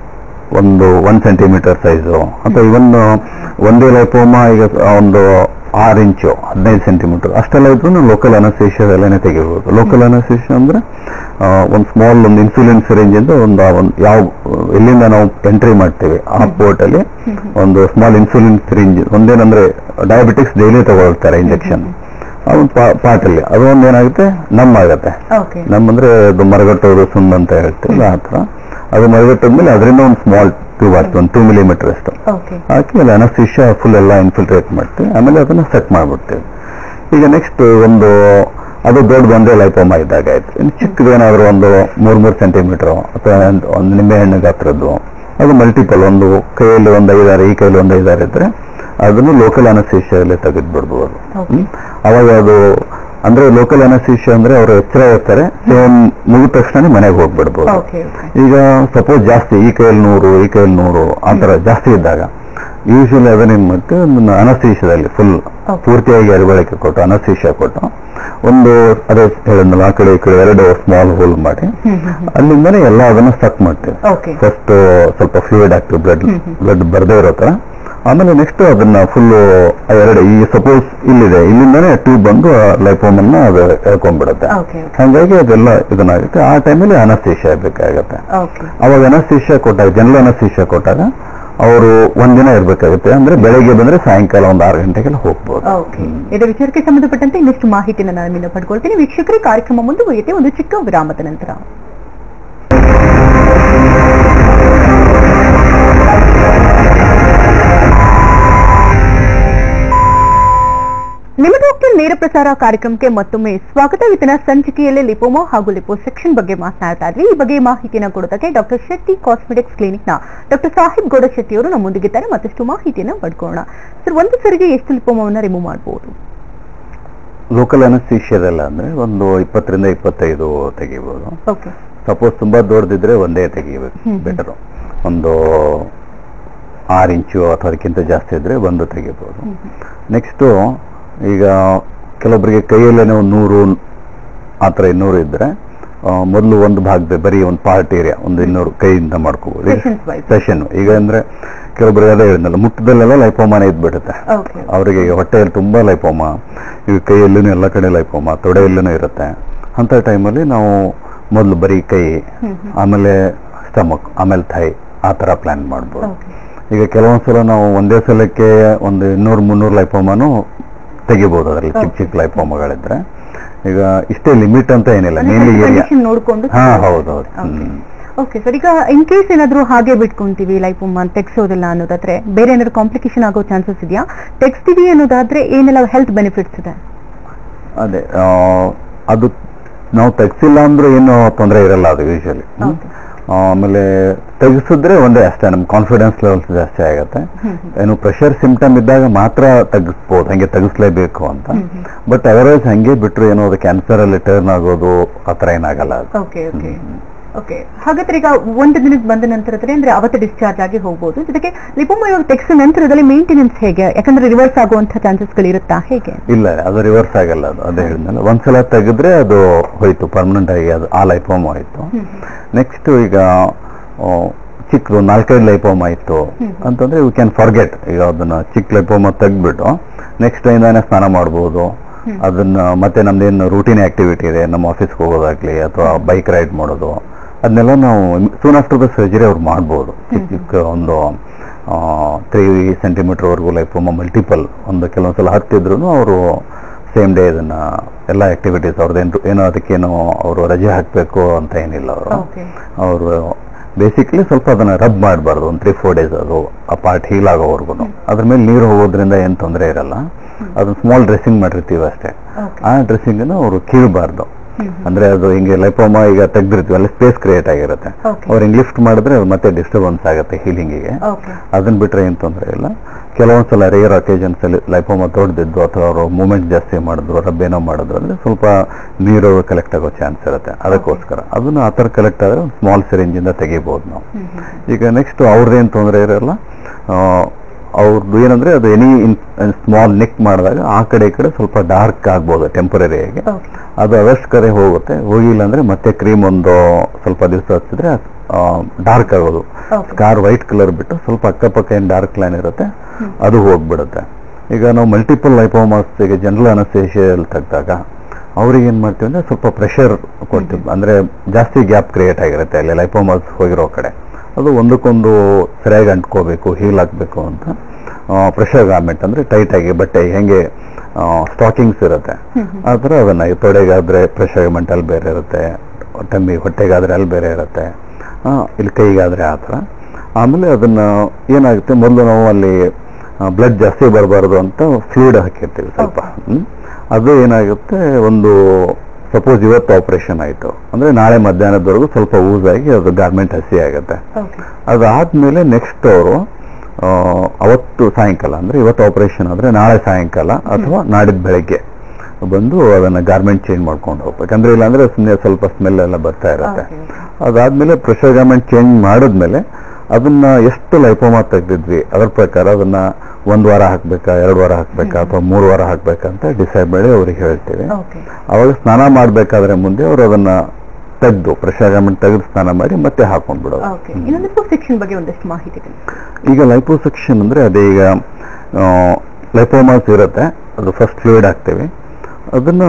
ಒಂದು ಒನ್ ಸೆಂಟಿಮೀಟರ್ ಸೈಜು ಅಥವಾ ಇವನ್ ಒಂದೇ ಲೈಪೋಮಾ ಈಗ ಒಂದು ಆರು ಇಂಚು ಹದಿನೈದು ಸೆಂಟಿಮೀಟರ್ ಅಷ್ಟೆಲ್ಲ ಇದ್ರು ಲೋಕಲ್ ಅನಸ್ತೇಷಿಯಾದಲ್ಲೇ ತೆಗಿಬಹುದು ಲೋಕಲ್ ಅನಸ್ತೇಷಿಯಾ ಅಂದ್ರೆ ಆ, ಒಂದು ಸ್ಮಾಲ್ ಒಂದು ಇನ್ಸುಲಿನ್ ಸಿರಿಂಜ್ ಇಂದ ಒಂದು ಆ ಒಂದು ಯಾವ ಎಲ್ಲಿಂದ ನಾವು ಎಂಟ್ರಿ ಮಾಡ್ತೀವಿ ಆ ಪೋರ್ಟ್ ಅಲ್ಲಿ ಒಂದು ಸ್ಮಾಲ್ ಇನ್ಸುಲಿನ್ ಸಿರಿಂಜ್ ಒಂದೇನಂದ್ರೆ ಡಯಾಬಿಟಿಕ್ಸ್ ಡೈಲಿ ತಗೊಳ್ತಾರೆ ಇಂಜೆಕ್ಷನ್ ಆ ಒಂದು ಪಾರ್ಟ್ ಅಲ್ಲಿ ಅದು ಒಂದು ಏನಾಗುತ್ತೆ ನಮ್ ಆಗುತ್ತೆ ಓಕೆ ನಮ್ಮಂದ್ರೆ ಅದು ಮರಗಟ್ಟೋದು ಸುಣ್ಣ ಅಂತ ಹೇಳ್ತೀವಿ ಆ ಥರ ಅದು ಮರಗಟ್ಟದ್ಮೇಲೆ ಅದರಿಂದ ಒಂದು ಸ್ಮಾಲ್ ಟ್ಯೂಬ್ ಆಗ್ತದೆ ಒಂದು ಟೂ ಮಿಲಿಮೀಟರ್ ಅಷ್ಟು ಓಕೆ ಹಾಕಿ ಅಲ್ಲಿ ಅನಸ್ತಿಷ ಫುಲ್ ಎಲ್ಲ ಇನ್ಫಿಲ್ಟ್ರೇಟ್ ಮಾಡ್ತೀವಿ ಆಮೇಲೆ ಅದನ್ನ ಸೆಟ್ ಮಾಡ್ಬಿಡ್ತೀವಿ ಈಗ ನೆಕ್ಸ್ಟ್ ಒಂದು ಅದು ದೊಡ್ಡ ಒಂದೇ ಲೈಪೋಮ ಇದ್ದಾಗ ಆಯ್ತು ಇನ್ನು ಚಿಕ್ಕದೇನಾದ್ರೂ ಒಂದು ಮೂರ್ ಮೂರು ಸೆಂಟಿಮೀಟರ್ ಅಥವಾ ಒಂದು- ಒಂದು ನಿಂಬೆ ಹಣ್ಣು ಗಾತ್ರದ್ದು ಅದು ಮಲ್ಟಿಪಲ್ ಒಂದು ಕೈಯಲ್ಲಿ ಒಂದು ಐದಾರು ಈ ಕೈಯಲ್ಲಿ ಒಂದು ಐದಾರು ಇದ್ರೆ ಅದನ್ನು ಲೋಕಲ್ ಅನಸ್ತಿಷಿಯಲ್ಲಿ ತೆಗೆದು ಬಿಡ್ಬೋದು Okay. ಅವಾಗ ಅದು ಅಂದ್ರೆ ಲೋಕಲ್ ಅನಸ್ತಿಷಿಯಾ ಅಂದ್ರೆ ಅವರು ಎಚ್ಚರ ಇರ್ತಾರೆ ಸೇಮ್ ಮುಗಿದ ತಕ್ಷಣ ಮನೆಗೆ ಹೋಗ್ಬಿಡ್ಬೋದು ಓಕೆ ಓಕೆ ಈಗ ಸಪೋಸ್ ಜಾಸ್ತಿ ಈ ಕೈಯಲ್ಲಿ ನೂರು ಈ ಕೈಯಲ್ಲಿ ನೂರು ಆ ಥರ ಜಾಸ್ತಿ ಇದ್ದಾಗ ಯೂಶಲಿ ಅದನ್ನೇನ್ ಮಾಡ್ತೀವಿ ಅದನ್ನ ಅನಸ್ತೀಶದಲ್ಲಿ ಫುಲ್ Okay. ಪೂರ್ತಿಯಾಗಿ ಅರಿವಳಿಕೆ ಕೊಟ್ಟು ಅನಸ್ತೀಶ ಕೊಟ್ಟು ಒಂದು ಅದೇ ಹೇಳಿದ್ನಲ್ಲ ಆ ಕಡೆ ಈ ಕಡೆ ಎರಡು ಸ್ಮಾಲ್ ಹೋಲ್ ಮಾಡಿ ಅಲ್ಲಿಂದನೇ ಎಲ್ಲ ಅದನ್ನ ಸಕ್ ಮಾಡ್ತೇವೆ ಓಕೆ ಫಸ್ಟ್ ಸ್ವಲ್ಪ ಫ್ಲೂಯಿಡ್ ಆಗ್ತದೆ ಬ್ಲಡ್ ಬ್ಲಡ್ ಬರ್ದೇ ಇರೋ ತರ ಆಮೇಲೆ ನೆಕ್ಸ್ಟ್ ಅದನ್ನ ಫುಲ್ ಎರಡು ಈ ಸಪೋಸ್ ಇಲ್ಲಿದೆ ಇಲ್ಲಿಂದಾನೇ ಟ್ಯೂಬ್ ಬಂದು ಲೈಫೋಮ್ ಅನ್ನ ಅದು ಎಳ್ಕೊಂಡ್ಬಿಡುತ್ತೆ ಓಕೆ ಹಾಗಾಗಿ ಅದೆಲ್ಲ ಇದನ್ನಾಗುತ್ತೆ ಆ ಟೈಮಲ್ಲಿ ಅನಸ್ತೇಷಿಯಾ ಬೇಕಾಗತ್ತೆ ಓಕೆ ಅವಾಗ ಅನಸ್ತೇಷಿಯಾ ಕೊಟ್ಟಾಗ ಜನರಲ್ ಅನಸ್ತೇಷಿಯಾ ಕೊಟ್ಟಾಗ ಅವರು ಒಂದಿನ ಇರ್ಬೇಕಾಗುತ್ತೆ ಅಂದ್ರೆ ಬೆಳಗ್ಗೆ ಬಂದ್ರೆ ಸಾಯಂಕಾಲ ಒಂದು ಆರು ಗಂಟೆಗೆಲ್ಲ ಹೋಗ್ಬೋದು ಓಕೆ ಇದರ ವಿಚಾರಕ್ಕೆ ಸಂಬಂಧಪಟ್ಟಂತೆ ಇನ್ನಷ್ಟು ಮಾಹಿತಿನ ನಾನು ನಿಮ್ಮಿಂದ ಪಡ್ಕೊಳ್ತೀನಿ ವೀಕ್ಷಕರೇ ಕಾರ್ಯಕ್ರಮ ಮುಂದುವರಿಯುತ್ತೆ ಒಂದು ಚಿಕ್ಕ ವಿರಾಮದ ನಂತರ ನಿಮ್ಮ ಡಾಕ್ಟರ್ ನೇರ ಪ್ರಸಾರ ಕಾರ್ಯಕ್ರಮಕ್ಕೆ ಮತ್ತೊಮ್ಮೆ ಸ್ವಾಗತ ವಿತನ ಸಂಚಿಕೆಯಲ್ಲಿ ಲಿಪೋಮಾ ಹಾಗೂ ಲಿಪೋಸೆಕ್ಷನ್ ಬಗ್ಗೆ ಮಾತನಾಡ್ತಾ ಇದ್ವಿ ಈ ಬಗ್ಗೆ ಮಾಹಿತಿಯನ್ನು ಕೊಡೋದಕ್ಕೆ ಡಾಕ್ಟರ್ ಶೆಟ್ಟಿ ಕಾಸ್ಮೆಟಿಕ್ಸ್ ಕ್ಲಿನಿಕ್ನ ಡಾಕ್ಟರ್ ಸಾಹಿಬ್ ಗೌಡ ಶೆಟ್ಟಿ ಅವರು ನಮ್ಮೊಂದಿಗಿದ್ದಾರೆ ಮತ್ತಷ್ಟು ಮಾಹಿತಿಯನ್ನು ಪಡ್ಕೊಳ್ಳೋಣ ಸರ್ ಒಂದು ಸರಿಗೆ ಎಷ್ಟು ಲಿಪೋಮಾವನ್ನ ರಿಮೂವ್ ಮಾಡಬಹುದು ಲೋಕಲ್ ಅನಸ್ತೇಷಿಯಾದಲ್ಲ ಅಂದ್ರೆ ಒಂದು ಇಪ್ಪತ್ತರಿಂದ ಇಪ್ಪತ್ತೈದು ತೆಗಿಬೋದು ಓಕೆ ಸಪೋಸ್ ತುಂಬಾ ದೊಡ್ಡದಿದ್ರೆ ಒಂದೇ ತೆಗಿಬೇಕು ಬೆಟರು ಒಂದು ಆರು ಇಂಚು ಅಥವಾ ಅದಕ್ಕಿಂತ ಜಾಸ್ತಿ ಇದ್ರೆ ಒಂದು ತೆಗಿಬೋದು ನೆಕ್ಸ್ಟು ಈಗ ಕೆಲವೊಬ್ಬರಿಗೆ ಕೈಯಲ್ಲೇನೆ ಒಂದು ನೂರು ಆ ಥರ ಇನ್ನೂರು ಇದ್ರೆ ಮೊದಲು ಒಂದು ಭಾಗದ ಬರೀ ಒಂದು ಪಾರ್ಟ್ ಏರಿಯಾ ಒಂದು ಇನ್ನೂರು ಕೈಯಿಂದ ಮಾಡ್ಕೋಬಹುದು Sessions wise. ಸೆಷನ್ ಈಗ ಅಂದ್ರೆ ಕೆಲವೊಬ್ಬರಿಗೆ ಅದೇ ಹೇಳಿದ್ನಲ್ಲ ಮುಟ್ಟದಲ್ಲೆಲ್ಲ ಲೈಫೋಮಾನ ಇದ್ಬಿಡುತ್ತೆ ಓಕೆ ಅವರಿಗೆ ಈಗ ಹೊಟ್ಟೆಯಲ್ಲಿ ತುಂಬಾ ಲೈಪೋಮ ಈಗ ಕೈಯಲ್ಲೂ ಎಲ್ಲ ಕಡೆ ಲೈಪೋಮ ತೊಡೆಯಲ್ಲೂ ಇರುತ್ತೆ ಅಂತ ಟೈಮಲ್ಲಿ ನಾವು ಮೊದಲು ಬರೀ ಕೈ ಆಮೇಲೆ ಸ್ಟಮಕ್ ಆಮೇಲೆ ಥೈ ಆ ಥರ ಪ್ಲಾನ್ ಮಾಡ್ಬೋದು ಓಕೆ ಈಗ ಕೆಲವೊಂದ್ಸಲ ನಾವು ಒಂದೇ ಸಲಕ್ಕೆ ಒಂದು ಇನ್ನೂರು ಮುನ್ನೂರು ಲೈಪೋಮನು ತೆಗಿಬೋದು ಅದರಲ್ಲಿ ಚಿಕ್ಕ ಚಿಕ್ಕ ಲೈಪೋಮಗಳಿದ್ರೆ ಈಗ ಇಷ್ಟೇ ಲಿಮಿಟ್ ಅಂತ ಏನಿಲ್ಲ ಮೇನ್ಲಿ ಏರಿಯಾ ಕಂಡೀಷನ್ ನೋಡ್ಕೊಂಡು ಹಾ ಹೌದೌದು ಹ್ಮ್ ಓಕೆ ಸರ್ ಈಗ ಇನ್ ಕೇಸ್ ಏನಾದ್ರೂ ಹಾಗೆ ಬಿಟ್ಕೊಂತೀವಿ ಲೈಫೋಮ ತೆಗ್ಸೋದಿಲ್ಲ ಅನ್ನೋದಾದ್ರೆ ಬೇರೆ ಏನಾದ್ರು ಕಾಂಪ್ಲಿಕೇಶನ್ ಆಗೋ ಚಾನ್ಸಸ್ ಇದೆಯಾ ತೆಗ್ಸ್ತೀವಿ ಅನ್ನೋದಾದ್ರೆ ಏನೆಲ್ಲ ಹೆಲ್ತ್ ಬೆನಿಫಿಟ್ಸ್ ಇದೆ ಅದೇ ಆ, ಅದು ನಾವು ತೆಗ್ಸಿಲ್ಲ ಅಂದ್ರೂ ಏನು ತೊಂದರೆ ಇರಲ್ಲ ಅದು ಯೂಶಲಿ Okay. ಆಮೇಲೆ ತೆಗಿಸಿದ್ರೆ ಒಂದೇ ಅಷ್ಟೇ ನಮ್ ಕಾನ್ಫಿಡೆನ್ಸ್ ಲೆವೆಲ್ಸ್ ಜಾಸ್ತಿ ಆಗುತ್ತೆ ಏನು ಪ್ರೆಷರ್ ಸಿಂಪ್ಟಮ್ ಇದ್ದಾಗ ಮಾತ್ರ ತೆಗಿಸ್ಬೋದು ಹಂಗೆ ತೆಗಿಸ್ಲೇಬೇಕು ಅಂತ ಬಟ್ ಅದರ್ವೈಸ್ ಹಂಗೆ ಬಿಟ್ರು ಏನೋ ಅದು ಕ್ಯಾನ್ಸರ್ ಅಲ್ಲಿ ಟರ್ನ್ ಆಗೋದು ಆ ಥರ ಏನಾಗಲ್ಲ ಅದು ಓಕೆ ಓಕೆ ಓಕೆ ಹಾಗಾದ್ರೆ ಈಗ ಒಂದು ದಿನಕ್ಕೆ ಬಂದ ನಂತರದಲ್ಲಿ ಅಂದ್ರೆ ಅವತ್ತು ಡಿಸ್ಚಾರ್ಜ್ ಆಗಿ ಹೋಗ್ಬೋದು ಜೊತೆಗೆ ಲಿಪೋಮ ಇವಾಗ ತೆಗ್ಸಿದ ನಂತರದಲ್ಲಿ ಮೇಂಟೆನೆನ್ಸ್ ಹೇಗೆ ಯಾಕಂದ್ರೆ ರಿವರ್ಸ್ ಆಗುವಂತ ಚಾನ್ಸಸ್ಗಳು ಇರುತ್ತಾ ಹೇಗೆ ಇಲ್ಲ ಅದು ರಿವರ್ಸ್ ಆಗಲ್ಲ ಅದು ಅದೇ ಹೇಳಿದ್ನಲ್ಲ ಒಂದ್ಸಲ ತೆಗೆದ್ರೆ ಅದು ಹೋಯ್ತು ಪರ್ಮನೆಂಟ್ ಆಗಿ ಅದು ಆ ಲೈಫೋಮ್ ಹೋಯ್ತು ನೆಕ್ಸ್ಟ್ ಈಗ ಆ, ಚಿಕ್ಕದು ನಾಲ್ಕೈದು ಲೈಪೋಮ ಇತ್ತು ಅಂತಂದ್ರೆ ಯು ಕ್ಯಾನ್ ಫರ್ಗೆಟ್ ಈಗ ಅದನ್ನ ಚಿಕ್ಕ ಲೈಪೋಮ ತೆಗ್ದ್ಬಿಟ್ಟು ನೆಕ್ಸ್ಟ್ ಇಂದಾನೆ ಸ್ನಾನ ಮಾಡ್ಬೋದು ಅದನ್ನ ಮತ್ತೆ ನಮ್ದೇನು ರೂಟೀನ್ ಆಕ್ಟಿವಿಟಿ ಇದೆ ನಮ್ಮ ಆಫೀಸ್ಗೆ ಹೋಗೋದಾಗ್ಲಿ ಅಥವಾ ಬೈಕ್ ರೈಡ್ ಮಾಡೋದು ಅದನ್ನೆಲ್ಲ ನಾವು ಸೂನ್ ಆಫ್ಟರ್ ದ ಸರ್ಜರಿ ಅವ್ರು ಮಾಡ್ಬೋದು ಚಿಕ್ಕ ಚಿಕ್ಕ ಒಂದು ತ್ರೀ ಸೆಂಟಿಮೀಟರ್ವರೆಗೂ ಲೈಫೋಮ ಮಲ್ಟಿಪಲ್ ಒಂದು ಕೆಲವೊಂದ್ಸಲ ಹತ್ತಿದ್ರು ಅವರು ಸೇಮ್ ಡೇ ಇದನ್ನ ಎಲ್ಲ ಆಕ್ಟಿವಿಟೀಸ್ ಅವ್ರದ್ದು ಏನೋ ಅದಕ್ಕೇನು ಅವರು ರಜೆ ಹಾಕಬೇಕು ಅಂತ ಏನಿಲ್ಲ ಅವರು ಓಕೆ ಅವರು ಬೇಸಿಕ್ಲಿ ಸ್ವಲ್ಪ ಅದನ್ನ ರಬ್ ಮಾಡಬಾರ್ದು ಒಂದು ತ್ರೀ ಫೋರ್ ಡೇಸ್ ಅದು ಆ ಪಾರ್ಟ್ ಹೀಲ್ ಆಗೋವರೆಗೂ ಅದ್ರ ಮೇಲೆ ನೀರು ಹೋಗೋದ್ರಿಂದ ಏನು ತೊಂದರೆ ಇರಲ್ಲ ಅದನ್ನ ಸ್ಮಾಲ್ ಡ್ರೆಸ್ಸಿಂಗ್ ಮಾಡಿರ್ತೀವಿ ಅಷ್ಟೇ ಓಕೆ ಆ ಡ್ರೆಸ್ಸಿಂಗ್ ಅವರು ಕೀಳಬಾರ್ದು ಅಂದ್ರೆ ಅದು ಹಿಂಗೆ ಲೈಪೋಮ ಈಗ ತೆಗ್ದಿರ್ತೀವಿ ಅಲ್ಲಿ ಸ್ಪೇಸ್ ಕ್ರಿಯೇಟ್ ಆಗಿರುತ್ತೆ ಓಕೆ ಅವ್ರು ಹಿಂಗ್ ಲಿಫ್ಟ್ ಮಾಡಿದ್ರೆ ಅದು ಮತ್ತೆ ಡಿಸ್ಟರ್ಬೆನ್ಸ್ ಆಗುತ್ತೆ ಹೀಲಿಂಗಿಗೆ ಓಕೆ ಅದನ್ನ ಬಿಟ್ರೆ ಏನ್ ತೊಂದರೆ ಇಲ್ಲ ಕೆಲವೊಂದ್ಸಲ ರೇರ್ ಅಕೇಜನ್ಸ್ ಅಲ್ಲಿ ಲೈಪೋಮ ದೊಡ್ಡದಿದ್ದು ಅಥವಾ ಅವರು ಮೂವ್ಮೆಂಟ್ ಜಾಸ್ತಿ ಮಾಡಿದ್ರು ರಬ್ ಏನೋ ಮಾಡಿದ್ರು ಅಂದ್ರೆ ಸ್ವಲ್ಪ ನೀರು ಕಲೆಕ್ಟ್ ಆಗೋ ಚಾನ್ಸ್ ಇರುತ್ತೆ ಅದಕ್ಕೋಸ್ಕರ ಅದನ್ನ ಆ ಥರ ಕಲೆಕ್ಟ್ ಆದ್ರೆ ಒಂದು ಸ್ಮಾಲ್ ಇಂದ ತೆಗಿಬಹುದು ನಾವು ಈಗ ನೆಕ್ಸ್ಟ್ ಅವ್ರದ್ದೇನು ತೊಂದರೆ ಇರಲ್ಲ ಆ, ಅವ್ರದ್ದು ಏನಂದ್ರೆ ಅದು ಎನಿ ಸ್ಮಾಲ್ ನೆಕ್ ಮಾಡಿದಾಗ ಆ ಕಡೆ ಈ ಕಡೆ ಸ್ವಲ್ಪ ಡಾರ್ಕ್ ಆಗ್ಬೋದು ಟೆಂಪರರಿ ಆಗಿ ಓಕೆ ಅದು ಅವಶ್ಯಕತೆ ಹೋಗುತ್ತೆ ಹೋಗಿಲ್ಲ ಅಂದ್ರೆ ಮತ್ತೆ ಕ್ರೀಮ್ ಒಂದು ಸ್ವಲ್ಪ ದಿವಸ ಹಚ್ಚಿದ್ರೆ ಡಾರ್ಕ್ ಆಗೋದು ಓಕೆ ಕಾರ್ ವೈಟ್ ಕಲರ್ ಬಿಟ್ಟು ಸ್ವಲ್ಪ ಅಕ್ಕಪಕ್ಕ ಏನ್ ಡಾರ್ಕ್ ಲೈನ್ ಇರುತ್ತೆ ಅದು ಹೋಗ್ಬಿಡುತ್ತೆ ಈಗ ನಾವು ಮಲ್ಟಿಪಲ್ ಲೈಪೋಮಾಸ್ ಈಗ ಜನರಲ್ ಅನಸ್ತೇಷಿಯಲ್ಲಿ ತೆಗ್ದಾಗ ಅವ್ರಿಗೆ ಏನ್ ಮಾಡ್ತೀವಿ ಅಂದ್ರೆ ಸ್ವಲ್ಪ ಪ್ರೆಷರ್ ಕೊಡ್ತೀವಿ ಅಂದ್ರೆ ಜಾಸ್ತಿ ಗ್ಯಾಪ್ ಕ್ರಿಯೇಟ್ ಆಗಿರುತ್ತೆ ಅಲ್ಲಿ ಲೈಪೋಮಾಸ್ ಹೋಗಿರೋ ಕಡೆ ಅದು ಒಂದಕ್ಕೊಂದು ಸರಿಯಾಗಿ ಅಂಟ್ಕೋಬೇಕು ಹೀಲ್ ಆಗ್ಬೇಕು ಅಂತ ಪ್ರೆಷರ್ ಗಾರ್ಮೆಂಟ್ ಅಂದ್ರೆ ಟೈಟ್ ಆಗಿ ಬಟ್ಟೆ ಹೆಂಗೆ ಸ್ಟಾಕಿಂಗ್ಸ್ ಇರುತ್ತೆ ಆ ಥರ ಅದನ್ನ ಈ ತೊಡೆಗಾದ್ರೆ ಪ್ರೆಷರ್ ಗಾರ್ಮೆಂಟ್ ಅಲ್ಲಿ ಬೇರೆ ಇರುತ್ತೆ ಟಮ್ಮಿ ಹೊಟ್ಟೆಗಾದ್ರೆ ಅಲ್ಲಿ ಬೇರೆ ಇರುತ್ತೆ ಆ, ಇಲ್ಲಿ ಕೈಗಾದ್ರೆ ಆ ಥರ ಆಮೇಲೆ ಅದನ್ನ ಏನಾಗುತ್ತೆ ಮೊದಲು ನಾವು ಅಲ್ಲಿ ಬ್ಲಡ್ ಜಾಸ್ತಿ ಬರಬಾರ್ದು ಅಂತ ಫ್ಲೂಯಿಡ್ ಹಾಕಿರ್ತೀವಿ ಸ್ವಲ್ಪ ಹ್ಮ್? ಅದು ಏನಾಗುತ್ತೆ ಒಂದು ಸಪೋಸ್ ಇವತ್ತು ಆಪರೇಷನ್ ಆಯಿತು ಅಂದ್ರೆ ನಾಳೆ ಮಧ್ಯಾಹ್ನದವರೆಗೂ ಸ್ವಲ್ಪ ಯೂಸ್ ಆಗಿ ಅದು ಗಾರ್ಮೆಂಟ್ ಹಸಿ ಆಗುತ್ತೆ ಓಕೆ ಅದಾದ್ಮೇಲೆ ನೆಕ್ಸ್ಟ್ ಅವರು ಅವತ್ತು ಸಾಯಂಕಾಲ ಅಂದ್ರೆ ಇವತ್ತು ಆಪರೇಷನ್ ಆದ್ರೆ ನಾಳೆ ಸಾಯಂಕಾಲ ಅಥವಾ ನಾಡಿದ್ದು ಬೆಳಗ್ಗೆ ಬಂದು ಅದನ್ನ ಗಾರ್ಮೆಂಟ್ ಚೇಂಜ್ ಮಾಡ್ಕೊಂಡು ಹೋಗ್ಬೇಕು ಅಂದ್ರೆ ಇಲ್ಲಾಂದ್ರೆ ಸುಮ್ಮನೆ ಸ್ವಲ್ಪ ಸ್ಮೆಲ್ ಎಲ್ಲ ಬರ್ತಾ ಇರುತ್ತೆ Okay. ಅದಾದ್ಮೇಲೆ ಪ್ರೆಷರ್ ಗಾರ್ಮೆಂಟ್ ಚೇಂಜ್ ಮಾಡಿದ್ಮೇಲೆ ಅದನ್ನ ಎಷ್ಟು ಲೈಪೋಮಾ ತೆಗ್ದಿದ್ವಿ ಅದರ ಪ್ರಕಾರ ಅದನ್ನ ಒಂದ್ ವಾರ ಹಾಕ್ಬೇಕಾ ಎರಡು ವಾರ ಹಾಕ್ಬೇಕಾ ಅಥವಾ ಮೂರು ವಾರ ಹಾಕ್ಬೇಕಾ ಅಂತ ಡಿಸೈಡ್ ಮಾಡಿ ಅವ್ರಿಗೆ ಹೇಳ್ತೀವಿ ಓಕೆ ಅವಾಗ ಸ್ನಾನ ಮಾಡ್ಬೇಕಾದ್ರೆ ಮುಂದೆ ಅವರು ಅದನ್ನ ತೆಗೆದು ಪ್ರಶಾಗಮೆಂಟ್ ತೆಗೆದು ಸ್ನಾನ ಮಾಡಿ ಮತ್ತೆ ಹಾಕೊಂಡ್ಬಿಡೋದು ಓಕೆ ಇನ್ನೊಂದು ಸೆಕ್ಷನ್ ಬಗ್ಗೆ ಒಂದಷ್ಟು ಮಾಹಿತಿಗಳು ಈಗ ಲೈಪೋಸೆಕ್ಷನ್ ಅಂದ್ರೆ ಅದೇ ಈಗ ಲೈಪೋಮಾಸ್ ಇರುತ್ತೆ ಅದು ಫಸ್ಟ್ ಫ್ಲೂಯಿಡ್ ಹಾಕ್ತೇವೆ ಅದನ್ನ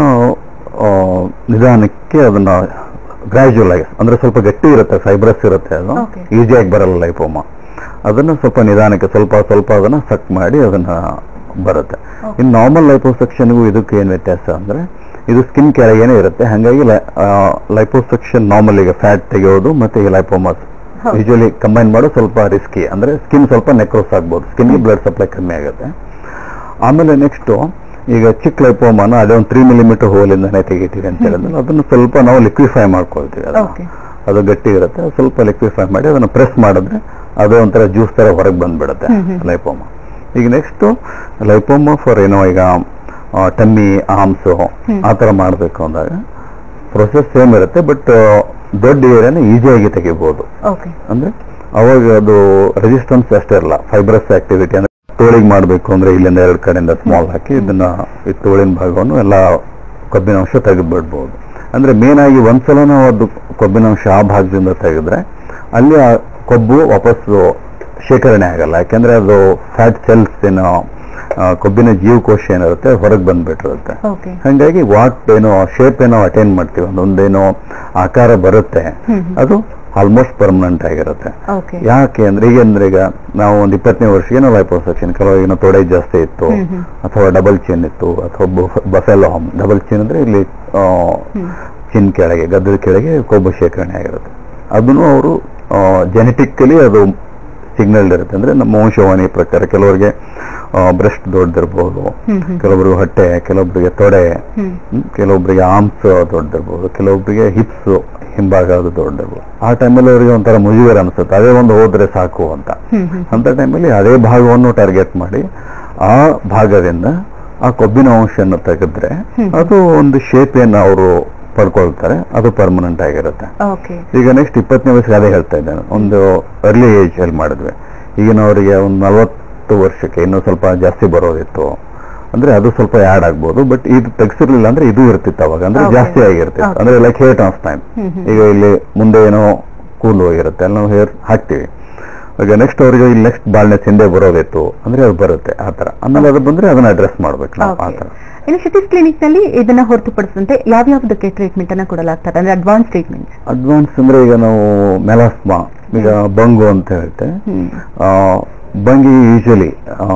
ಆ, ನಿಧಾನಕ್ಕೆ ಅದನ್ನ ಗ್ರಾಜುವಲ್ ಆಗಿ ಅಂದ್ರೆ ಸ್ವಲ್ಪ ಗಟ್ಟಿ ಇರುತ್ತೆ ಫೈಬ್ರಸ್ ಇರುತ್ತೆ ಅದು Okay. ಈಸಿಯಾಗಿ ಬರಲ್ಲ ಲೈಪೋಮಾ ಅದನ್ನ ಸ್ವಲ್ಪ ನಿಧಾನಕ್ಕೆ ಸ್ವಲ್ಪ ಸ್ವಲ್ಪ ಅದನ್ನ ಸಕ್ ಮಾಡಿ ಅದನ್ನ ಬರುತ್ತೆ ಇನ್ನು ನಾರ್ಮಲ್ ಲೈಪೋಸೆಕ್ಷನ್ಗೂ ಇದಕ್ಕೆ ಏನ್ ವ್ಯತ್ಯಾಸ ಅಂದ್ರೆ ಇದು ಸ್ಕಿನ್ ಕೆಳಗೇನೆ ಇರುತ್ತೆ ಹಾಗಾಗಿ ಲೈಪೋಸೆಕ್ಷನ್ ನಾರ್ಮಲ್ ಈಗ ಫ್ಯಾಟ್ ತೆಗೆಯೋದು ಮತ್ತೆ ಈ ಲೈಪೋಮಾಸ್ ಹೌದು. ಯೂಶಲಿ ಕಂಬೈನ್ ಮಾಡೋದು ಸ್ವಲ್ಪ ರಿಸ್ಕಿ ಅಂದ್ರೆ ಸ್ಕಿನ್ ಸ್ವಲ್ಪ ನೆಕ್ರೋಸ್ ಆಗ್ಬೋದು ಸ್ಕಿನ್ಗೆ ಬ್ಲಡ್ ಸಪ್ಲೈ ಕಮ್ಮಿ ಆಗುತ್ತೆ ಆಮೇಲೆ ನೆಕ್ಸ್ಟ್ ಈಗ ಚಿಕ್ಕ ಲೈಪೋಮಾನ ಅದೇ ಒಂದು ತ್ರೀ ಮಿಲಿಮೀಟರ್ ಹೋಲಿಂದಾನೆ ತೆಗಿತೀವಿ ಅಂತ ಹೇಳಿದ್ರೆ ಅದನ್ನು ಸ್ವಲ್ಪ ನಾವು ಲಿಕ್ವಿಫೈ ಮಾಡ್ಕೊಳ್ತೀವಿ ಅದನ್ನ. ಓಕೆ ಅದು ಗಟ್ಟಿ ಇರುತ್ತೆ ಅದು ಸ್ವಲ್ಪ ಲಿಕ್ವಿಫೈ ಮಾಡಿ ಅದನ್ನು ಪ್ರೆಸ್ ಮಾಡಿದ್ರೆ ಅದು ಒಂಥರ ಜ್ಯೂಸ್ ತರ ಹೊರಗೆ ಬಂದ್ಬಿಡುತ್ತೆ ಲೈಪೋಮಾ ಈಗ ನೆಕ್ಸ್ಟ್ ಲೈಪೋಮಾ ಫಾರ್ ಏನೋ ಈಗ ಟಮ್ಮಿ ಆರ್ಮ್ಸ್ ಆ ಥರ ಮಾಡಬೇಕು ಅಂದಾಗ ಪ್ರೊಸೆಸ್ ಸೇಮ್ ಇರುತ್ತೆ ಬಟ್ ದೊಡ್ಡ ಏರಿಯಾನ ಈಸಿಯಾಗಿ ತೆಗಿಬಹುದು ಓಕೆ ಅಂದ್ರೆ ಅವಾಗ ಅದು ರೆಸಿಸ್ಟೆನ್ಸ್ ಅಷ್ಟೇ ಇರಲ್ಲ ಫೈಬ್ರಸ್ ಆಕ್ಟಿವಿಟಿ ಅಂದ್ರೆ ತೋಳಿಗೆ ಮಾಡಬೇಕು ಅಂದ್ರೆ ಇಲ್ಲಿಂದ ಎರಡು ಕಡೆಯಿಂದ ಸ್ಮಾಲ್ ಹಾಕಿ ಇದನ್ನ ಈ ತೋಳಿನ ಭಾಗವನ್ನು ಎಲ್ಲ ಕೊಬ್ಬಿನಾಂಶ ತೆಗೆದ್ಬಿಡ್ಬೋದು ಅಂದ್ರೆ ಮೇನ್ ಆಗಿ ಒಂದ್ಸಲ ನಾವು ಅದು ಕೊಬ್ಬಿನಾಂಶ ಆ ಭಾಗದಿಂದ ತೆಗೆದ್ರೆ ಅಲ್ಲಿ ಆ ಕೊಬ್ಬು ವಾಪಸ್ಸು ಶೇಖರಣೆ ಆಗಲ್ಲ ಯಾಕೆಂದ್ರೆ ಅದು ಫ್ಯಾಟ್ ಸೆಲ್ಸ್ ಏನೋ ಆ, ಕೊಬ್ಬಿನ ಜೀವಕೋಶ ಏನಿರುತ್ತೆ ಹೊರಗೆ ಬಂದ್ಬಿಟ್ಟಿರುತ್ತೆ ಓಕೆ ಹಂಗಾಗಿ ವಾಟ್ ಏನೋ ಶೇಪ್ ಏನೋ ಅಟೈನ್ ಮಾಡ್ತೀವಿ ಒಂದೊಂದೇನೋ ಆಕಾರ ಬರುತ್ತೆ ಅದು ಆಲ್ಮೋಸ್ಟ್ ಪರ್ಮನೆಂಟ್ ಆಗಿರುತ್ತೆ ಓಕೆ ಯಾಕೆ ಅಂದ್ರೆ ಈಗ ಅಂದ್ರೆ ಈಗ ನಾವು ಒಂದು ಇಪ್ಪತ್ತನೇ ವರ್ಷಕ್ಕೆ ನಾವು ಲೈಪೋಸೆಕ್ಷನ್ ಕೆಲವು ಏನೋ ತೊಡೆ ಜಾಸ್ತಿ ಇತ್ತು ಅಥವಾ ಡಬಲ್ ಚಿನ್ ಇತ್ತು ಅಥವಾ ಬಫೆಲೋ ಡಬಲ್ ಚಿನ್ ಅಂದ್ರೆ ಇಲ್ಲಿ ಆ, ಚಿನ್ ಕೆಳಗೆ ಗದ್ದದ ಕೆಳಗೆ ಕೊಬ್ಬು ಶೇಖರಣೆ ಆಗಿರುತ್ತೆ ಅದನ್ನು ಅವರು ಜೆನೆಟಿಕಲಿ ಅದು ಸಿಗ್ನಲ್ ಇರುತ್ತೆ ಅಂದ್ರೆ ನಮ್ಮ ವಂಶವಾಣಿ ಪ್ರಕಾರ ಕೆಲವರಿಗೆ ಬ್ರೆಸ್ಟ್ ದೊಡ್ಡದಿರ್ಬೋದು ಕೆಲವೊಬ್ರಿಗೆ ಹೊಟ್ಟೆ ಕೆಲವೊಬ್ಬರಿಗೆ ತೊಡೆ ಹ್ಮ್, ಕೆಲವೊಬ್ಬರಿಗೆ ಆರ್ಮ್ಸ್ ದೊಡ್ಡದಿರ್ಬೋದು ಕೆಲವೊಬ್ಬರಿಗೆ ಹಿಪ್ಸ್ ಹಿಂಭಾಗ ಅದು ದೊಡ್ಡದಿರ್ಬೋದು ಆ ಟೈಮಲ್ಲಿ ಅವರಿಗೆ ಒಂಥರ ಮುಜುಗರ ಅನ್ಸುತ್ತೆ ಅದೇ ಒಂದು ಹೋದ್ರೆ ಸಾಕು ಅಂತ ಅಂತ ಟೈಮಲ್ಲಿ ಅದೇ ಭಾಗವನ್ನು ಟಾರ್ಗೆಟ್ ಮಾಡಿ ಆ ಭಾಗದಿಂದ ಆ ಕೊಬ್ಬಿನ ಅಂಶವನ್ನು ತೆಗೆದ್ರೆ ಅದು ಒಂದು ಶೇಪ್ ಏನು ಅವರು ಪಡ್ಕೊಳ್ತಾರೆ ಅದು ಪರ್ಮನೆಂಟ್ ಆಗಿರುತ್ತೆ ಓಕೆ ಈಗ ನೆಕ್ಸ್ಟ್ ಇಪ್ಪತ್ತನೇ ವಯಸ್ಸಿಗೆ ಅದೇ ಹೇಳ್ತಾ ಇದ್ದೇನೆ ಒಂದು ಅರ್ಲಿ ಏಜ್ ಅಲ್ಲಿ ಮಾಡಿದ್ವಿ ಈಗಿನವರಿಗೆ ಒಂದು ನಲವತ್ತು ವರ್ಷಕ್ಕೆ ಇನ್ನೂ ಸ್ವಲ್ಪ ಜಾಸ್ತಿ ಬರೋದಿತ್ತು ಅಂದ್ರೆ ಅದು ಸ್ವಲ್ಪ ಆ್ಯಡ್ ಆಗ್ಬೋದು ಬಟ್ ಇದು ತೆಗ್ಸಿರ್ಲಿಲ್ಲ ಅಂದ್ರೆ ಇದು ಇರ್ತಿತ್ತು ಅವಾಗ ಅಂದ್ರೆ Okay. ಜಾಸ್ತಿ ಆಗಿರ್ತಿತ್ತು Okay. ಅಂದ್ರೆ ಲೈಕ್ ಹೇರ್ ಟ್ರಾನ್ಸ್ಪ್ಲಾಂಟ್ ಈಗ ಇಲ್ಲಿ ಮುಂದೆ ಏನೋ ಕೂದಲು ಹೋಗಿರುತ್ತೆ ಅಲ್ಲಿ ನಾವು ಹೇರ್ ಹಾಕ್ತಿವಿ ಈಗ ನೆಕ್ಸ್ಟ್ ಅವ್ರಿಗೆ ಇಲ್ಲಿ ನೆಕ್ಸ್ಟ್ ಬಾಳ್ನೆಸ್ ಹಿಂದೆ ಬರೋದಿತ್ತು ಅಂದ್ರೆ ಅದು ಬರುತ್ತೆ ಆ ತರ ಆಮೇಲೆ ಅದು ಬಂದ್ರೆ ಅದನ್ನ ಅಡ್ರೆಸ್ ಮಾಡ್ಬೇಕು ನಾವು ಆ ಓಕೆ ತರ ಇನ್ನು ಸಿಟಿಸ್ ಕ್ಲಿನಿಕ್ ನಲ್ಲಿ ಇದನ್ನ ಹೊರತುಪಡಿಸಿದಂತೆ ಯಾವ್ಯಾವುದಕ್ಕೆ ಟ್ರೀಟ್ಮೆಂಟ್ ಅನ್ನ ಕೊಡಲಾಗ್ತದೆ ಅಂದ್ರೆ ಅಡ್ವಾನ್ಸ್ ಟ್ರೀಟ್ಮೆಂಟ್ ಅಡ್ವಾನ್ಸ್ ಅಂದ್ರೆ ಈಗ ನಾವು ಮೆಲಾಸ್ಮಾ ಈಗ ಬಂಗು ಅಂತ ಹೇಳ್ತೆ ಆ, ಬಂಗಿ ಯೂಶಲಿ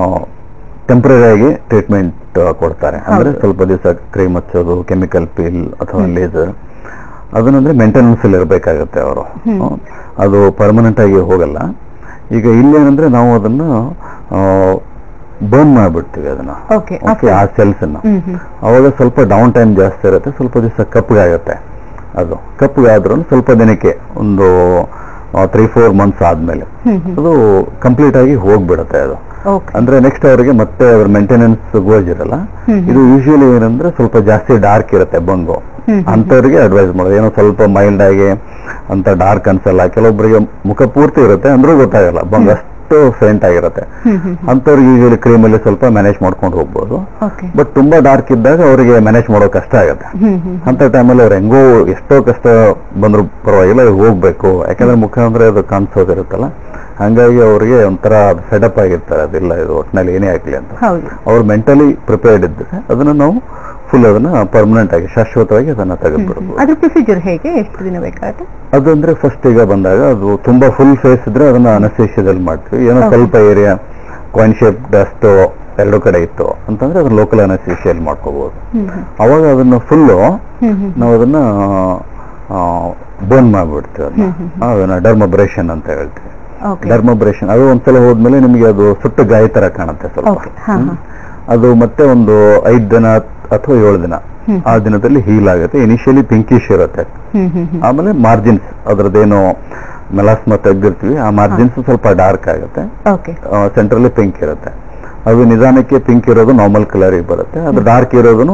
ಟೆಂಪ್ರರಿ ಆಗಿ ಟ್ರೀಟ್ಮೆಂಟ್ ಕೊಡ್ತಾರೆ ಅಂದ್ರೆ ಹೌದು. ಸ್ವಲ್ಪ ದಿವಸ ಕ್ರೀಮ್ ಹಚ್ಚೋದು ಕೆಮಿಕಲ್ ಪೀಲ್ ಅಥವಾ ಲೇಸರ್ ಅದನ್ನಂದ್ರೆ ಮೇಂಟೆನೆನ್ಸ್ ಅಲ್ಲಿ ಇರಬೇಕಾಗತ್ತೆ ಅವರು ಅದು ಪರ್ಮನೆಂಟ್ ಆಗಿ ಹೋಗಲ್ಲ ಈಗ ಇಲ್ಲೇನಂದ್ರೆ ನಾವು ಅದನ್ನ ಬರ್ನ್ ಮಾಡ್ಬಿಡ್ತೀವಿ ಅದನ್ನ ಓಕೆ ಓಕೆ ಆ ಸೆಲ್ಸ್ ಅನ್ನ ಹ್ಮ್ ಹ್ಮ್ ಅವಾಗ ಸ್ವಲ್ಪ ಡೌನ್ ಟೈಮ್ ಜಾಸ್ತಿ ಇರುತ್ತೆ ಸ್ವಲ್ಪ ದಿವಸ ಕಪ್ಪಗಾಗುತ್ತೆ ಅದು ಕಪ್ಪಗಾದ್ರೂ ಸ್ವಲ್ಪ ದಿನಕ್ಕೆ ಒಂದು ತ್ರೀ ಫೋರ್ ಮಂತ್ಸ್ ಆದ್ಮೇಲೆ ಹ್ಮ್ ಹ್ಮ್ ಅದು ಕಂಪ್ಲೀಟ್ ಆಗಿ ಹೋಗ್ಬಿಡುತ್ತೆ ಅದು ಓಕೆ ಅಂದ್ರೆ ನೆಕ್ಸ್ಟ್ ಅವರಿಗೆ ಮತ್ತೆ ಅವ್ರ ಮೇಂಟೆನೆನ್ಸ್ ಗೋಜಿರಲ್ಲ ಇದು ಯೂಶುವಲಿ ಏನಂದ್ರೆ ಸ್ವಲ್ಪ ಜಾಸ್ತಿ ಡಾರ್ಕ್ ಇರುತ್ತೆ ಬಂಗು ಅಂತವ್ರಿಗೆ ಅಡ್ವೈಸ್ ಮಾಡೋದು ಏನೋ ಸ್ವಲ್ಪ ಮೈಲ್ಡ್ ಆಗಿ ಅಂತ ಡಾರ್ಕ್ ಅನ್ಸಲ್ಲ ಕೆಲವೊಬ್ಬರಿಗೆ ಮುಖ ಪೂರ್ತಿ ಇರುತ್ತೆ ಅಂದ್ರೂ ಗೊತ್ತಾಗಲ್ಲ ಬಂಗ್ ಅಷ್ಟು ಫೇಂಟ್ ಆಗಿರುತ್ತೆ ಹ್ಮ್ ಹ್ಮ್ ಅಂತವ್ರಿಗೆ ಯೂಶುವಲಿ ಕ್ರೀಮಲ್ಲಿ ಸ್ವಲ್ಪ ಮ್ಯಾನೇಜ್ ಮಾಡ್ಕೊಂಡು ಹೋಗ್ಬೋದು ಓಕೆ ಬಟ್ ತುಂಬಾ ಡಾರ್ಕ್ ಇದ್ದಾಗ ಅವರಿಗೆ ಮ್ಯಾನೇಜ್ ಮಾಡೋ ಕಷ್ಟ ಆಗುತ್ತೆ ಹ್ಮ್ ಹ್ಮ್ ಅಂತ ಟೈಮಲ್ಲಿ ಅವ್ರು ಹೆಂಗೋ ಎಷ್ಟೋ ಕಷ್ಟ ಬಂದ್ರು ಪರವಾಗಿಲ್ಲ ಅವ್ರು ಹೋಗ್ಬೇಕು ಯಾಕಂದ್ರೆ ಮುಖ ಅಂದ್ರೆ ಅದು ಕಾಣಿಸೋದಿರುತ್ತಲ್ಲ ಹಂಗಾಗಿ ಅವ್ರಿಗೆ ಒಂಥರ ಸೆಟಪ್ ಆಗಿರ್ತಾರೆ ಅದಿಲ್ಲ ಇದು ಒಟ್ಟಿನಲ್ಲಿ ಏನೇ ಆಗ್ಲಿ ಅಂತ ಹೌದು ಅವ್ರು ಮೆಂಟಲಿ ಪ್ರಿಪೇರ್ಡ್ ಇದ್ರೆ ಅದನ್ನ ನಾವು ಫುಲ್ ಅದನ್ನ ಪರ್ಮನೆಂಟ್ ಆಗಿ ಶಾಶ್ವತವಾಗಿ ಅದನ್ನ ತೆಗೆದ್ಬಿಡ್ಬೋದು ಅದ್ರ ಪ್ರೊಸೀಜರ್ ಹೇಗೆ ಎಷ್ಟು ದಿನ ಬೇಕಾಗುತ್ತೆ ಅದು ಅಂದ್ರೆ ಫಸ್ಟ್ ಈಗ ಬಂದಾಗ ಅದು ತುಂಬಾ ಫುಲ್ ಫೇಸ್ ಇದ್ರೆ ಅದನ್ನ ಅನಸ್ತೇಷಿಯದಲ್ಲಿ ಮಾಡ್ತೀವಿ ಏನೋ Okay. ಸ್ವಲ್ಪ ಏರಿಯಾ ಕಾಯಿನ್ ಶೇಪ್ ಡಸ್ಟ್ ಎರಡು ಕಡೆ ಇತ್ತು ಅಂತಂದ್ರೆ ಅದನ್ನ ಲೋಕಲ್ ಅನಸ್ತೇಷಿಯಲ್ಲಿ ಮಾಡ್ಕೋಬಹುದು ಹ್ಮ್ ಹ್ಮ್ ಅವಾಗ ಅದನ್ನ ಫುಲ್ಲು ಹ್ಮ್ ಹ್ಮ್ ನಾವು ಅದನ್ನ ಬರ್ನ್ ಮಾಡ್ಬಿಡ್ತೀವಿ ಅದನ್ನ ಅದನ್ನ ಡರ್ಮಬ್ರೇಷನ್ ಅಂತ ಹೇಳ್ತೀವಿ ಓಕೆ ಡರ್ಮಬ್ರೇಷನ್ ಅದು ಒಂದ್ಸಲ ಹೋದ್ಮೇಲೆ ನಿಮಗೆ ಅದು ಸುಟ್ಟು ಗಾಯ ತರ ಕಾಣುತ್ತೆ ಸ್ವಲ್ಪ ಓಕೆ ಹಾ ಹಾ ಅದು ಮತ್ತೆ ಒಂದು ಐದ್ ದಿನ ಅಥವಾ ಏಳು ದಿನ ಆ ದಿನದಲ್ಲಿ ಹೀಲ್ ಆಗುತ್ತೆ ಇನಿಷಿಯಲಿ ಪಿಂಕಿಶ್ ಇರುತ್ತೆ ಹ್ಮ್ ಹ್ಮ್ ಹ್ಮ್ ಆಮೇಲೆ ಮಾರ್ಜಿನ್ಸ್ ಅದ್ರದ್ದೇನೋ ಮೆಲಾಸ್ಮ ತೆಗ್ದಿರ್ತೀವಿ ಆ ಮಾರ್ಜಿನ್ಸ್ ಸ್ವಲ್ಪ ಡಾರ್ಕ್ ಆಗುತ್ತೆ ಓಕೆ ಸೆಂಟ್ರಲ್ಲಿ ಪಿಂಕ್ ಇರುತ್ತೆ ಅದು ನಿಧಾನಕ್ಕೆ ಪಿಂಕ್ ಇರೋದು ನಾರ್ಮಲ್ ಕಲರಿಗೆ ಬರುತ್ತೆ ಅದು ಡಾರ್ಕ್ ಇರೋದು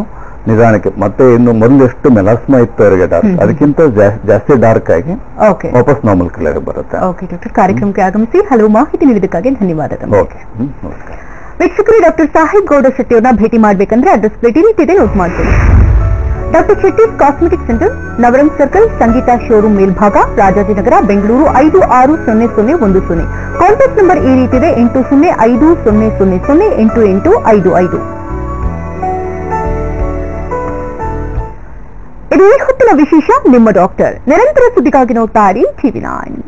ನಿಧಾನಕ್ಕೆ ಮತ್ತೆ ಇನ್ನು ಮೊದಲು ಎಷ್ಟು ಮೆಲಾಸ್ಮಾ ಇತ್ತು ಅವರಿಗೆ ಡಾರ್ಕ್ ಅದಕ್ಕಿಂತ ಜಾಸ್- ಜಾಸ್ತಿ ಡಾರ್ಕ್ ಆಗಿ ಓಕೆ ವಾಪಸ್ ನಾರ್ಮಲ್ ಕಲರ್ ಬರುತ್ತೆ ಓಕೆ ಡಾಕ್ಟರ್ ಕಾರ್ಯಕ್ರಮಕ್ಕೆ ಆಗಮಿಸಿ ಹಲವು ಮಾಹಿತಿ ನೀಡಿದ್ದಕ್ಕಾಗಿ ಧನ್ಯವಾದಗಳು ಓಕೆ ಹ್ಮ್ ನಮಸ್ಕಾರ ವೀಕ್ಷಕರು ಡಾಕ್ಟರ್ ಸಾಹಿಬ್ ಗೌಡ ಶೆಟ್ಟಿ ಅವ್ರನ್ನ ಭೇಟಿ ಮಾಡ್ಬೇಕಂದ್ರೆ ಅಡ್ರೆಸ್ ಭೇಟಿ ನೀಡಿದೆ ನೋಟ್ ಮಾಡ್ಕೊಳ್ಳಿ doctor Shetty's cosmetic centre Navrang circle Sangeetha showroom ಮೇಲ್ಭಾಗ ರಾಜಾಜಿನಗರ ಬೆಂಗಳೂರು ಐದು ಆರು ಸೊನ್ನೆ ಸೊನ್ನೆ ಒಂದು ಸೊನ್ನೆ ಕಾಂಟ್ಯಾಕ್ಟ್ ನಂಬರ್ ಈ ರೀತಿದೆ ಎಂಟು ಸೊನ್ನೆ ಐದು ಸೊನ್ನೆ ಸೊನ್ನೆ ಸೊನ್ನೆ ಎಂಟು ಎಂಟು ಐದು ಐದು ಇದು ಈ ಹೊತ್ತಿನ ವಿಶೇಷ ನಿಮ್ಮ ಡಾಕ್ಟರ್ ನಿರಂತರ ಸುದ್ದಿಗಾಗಿ ನೋಡ್ತಾ ಇರಿ ಟಿವಿ ನೈನ್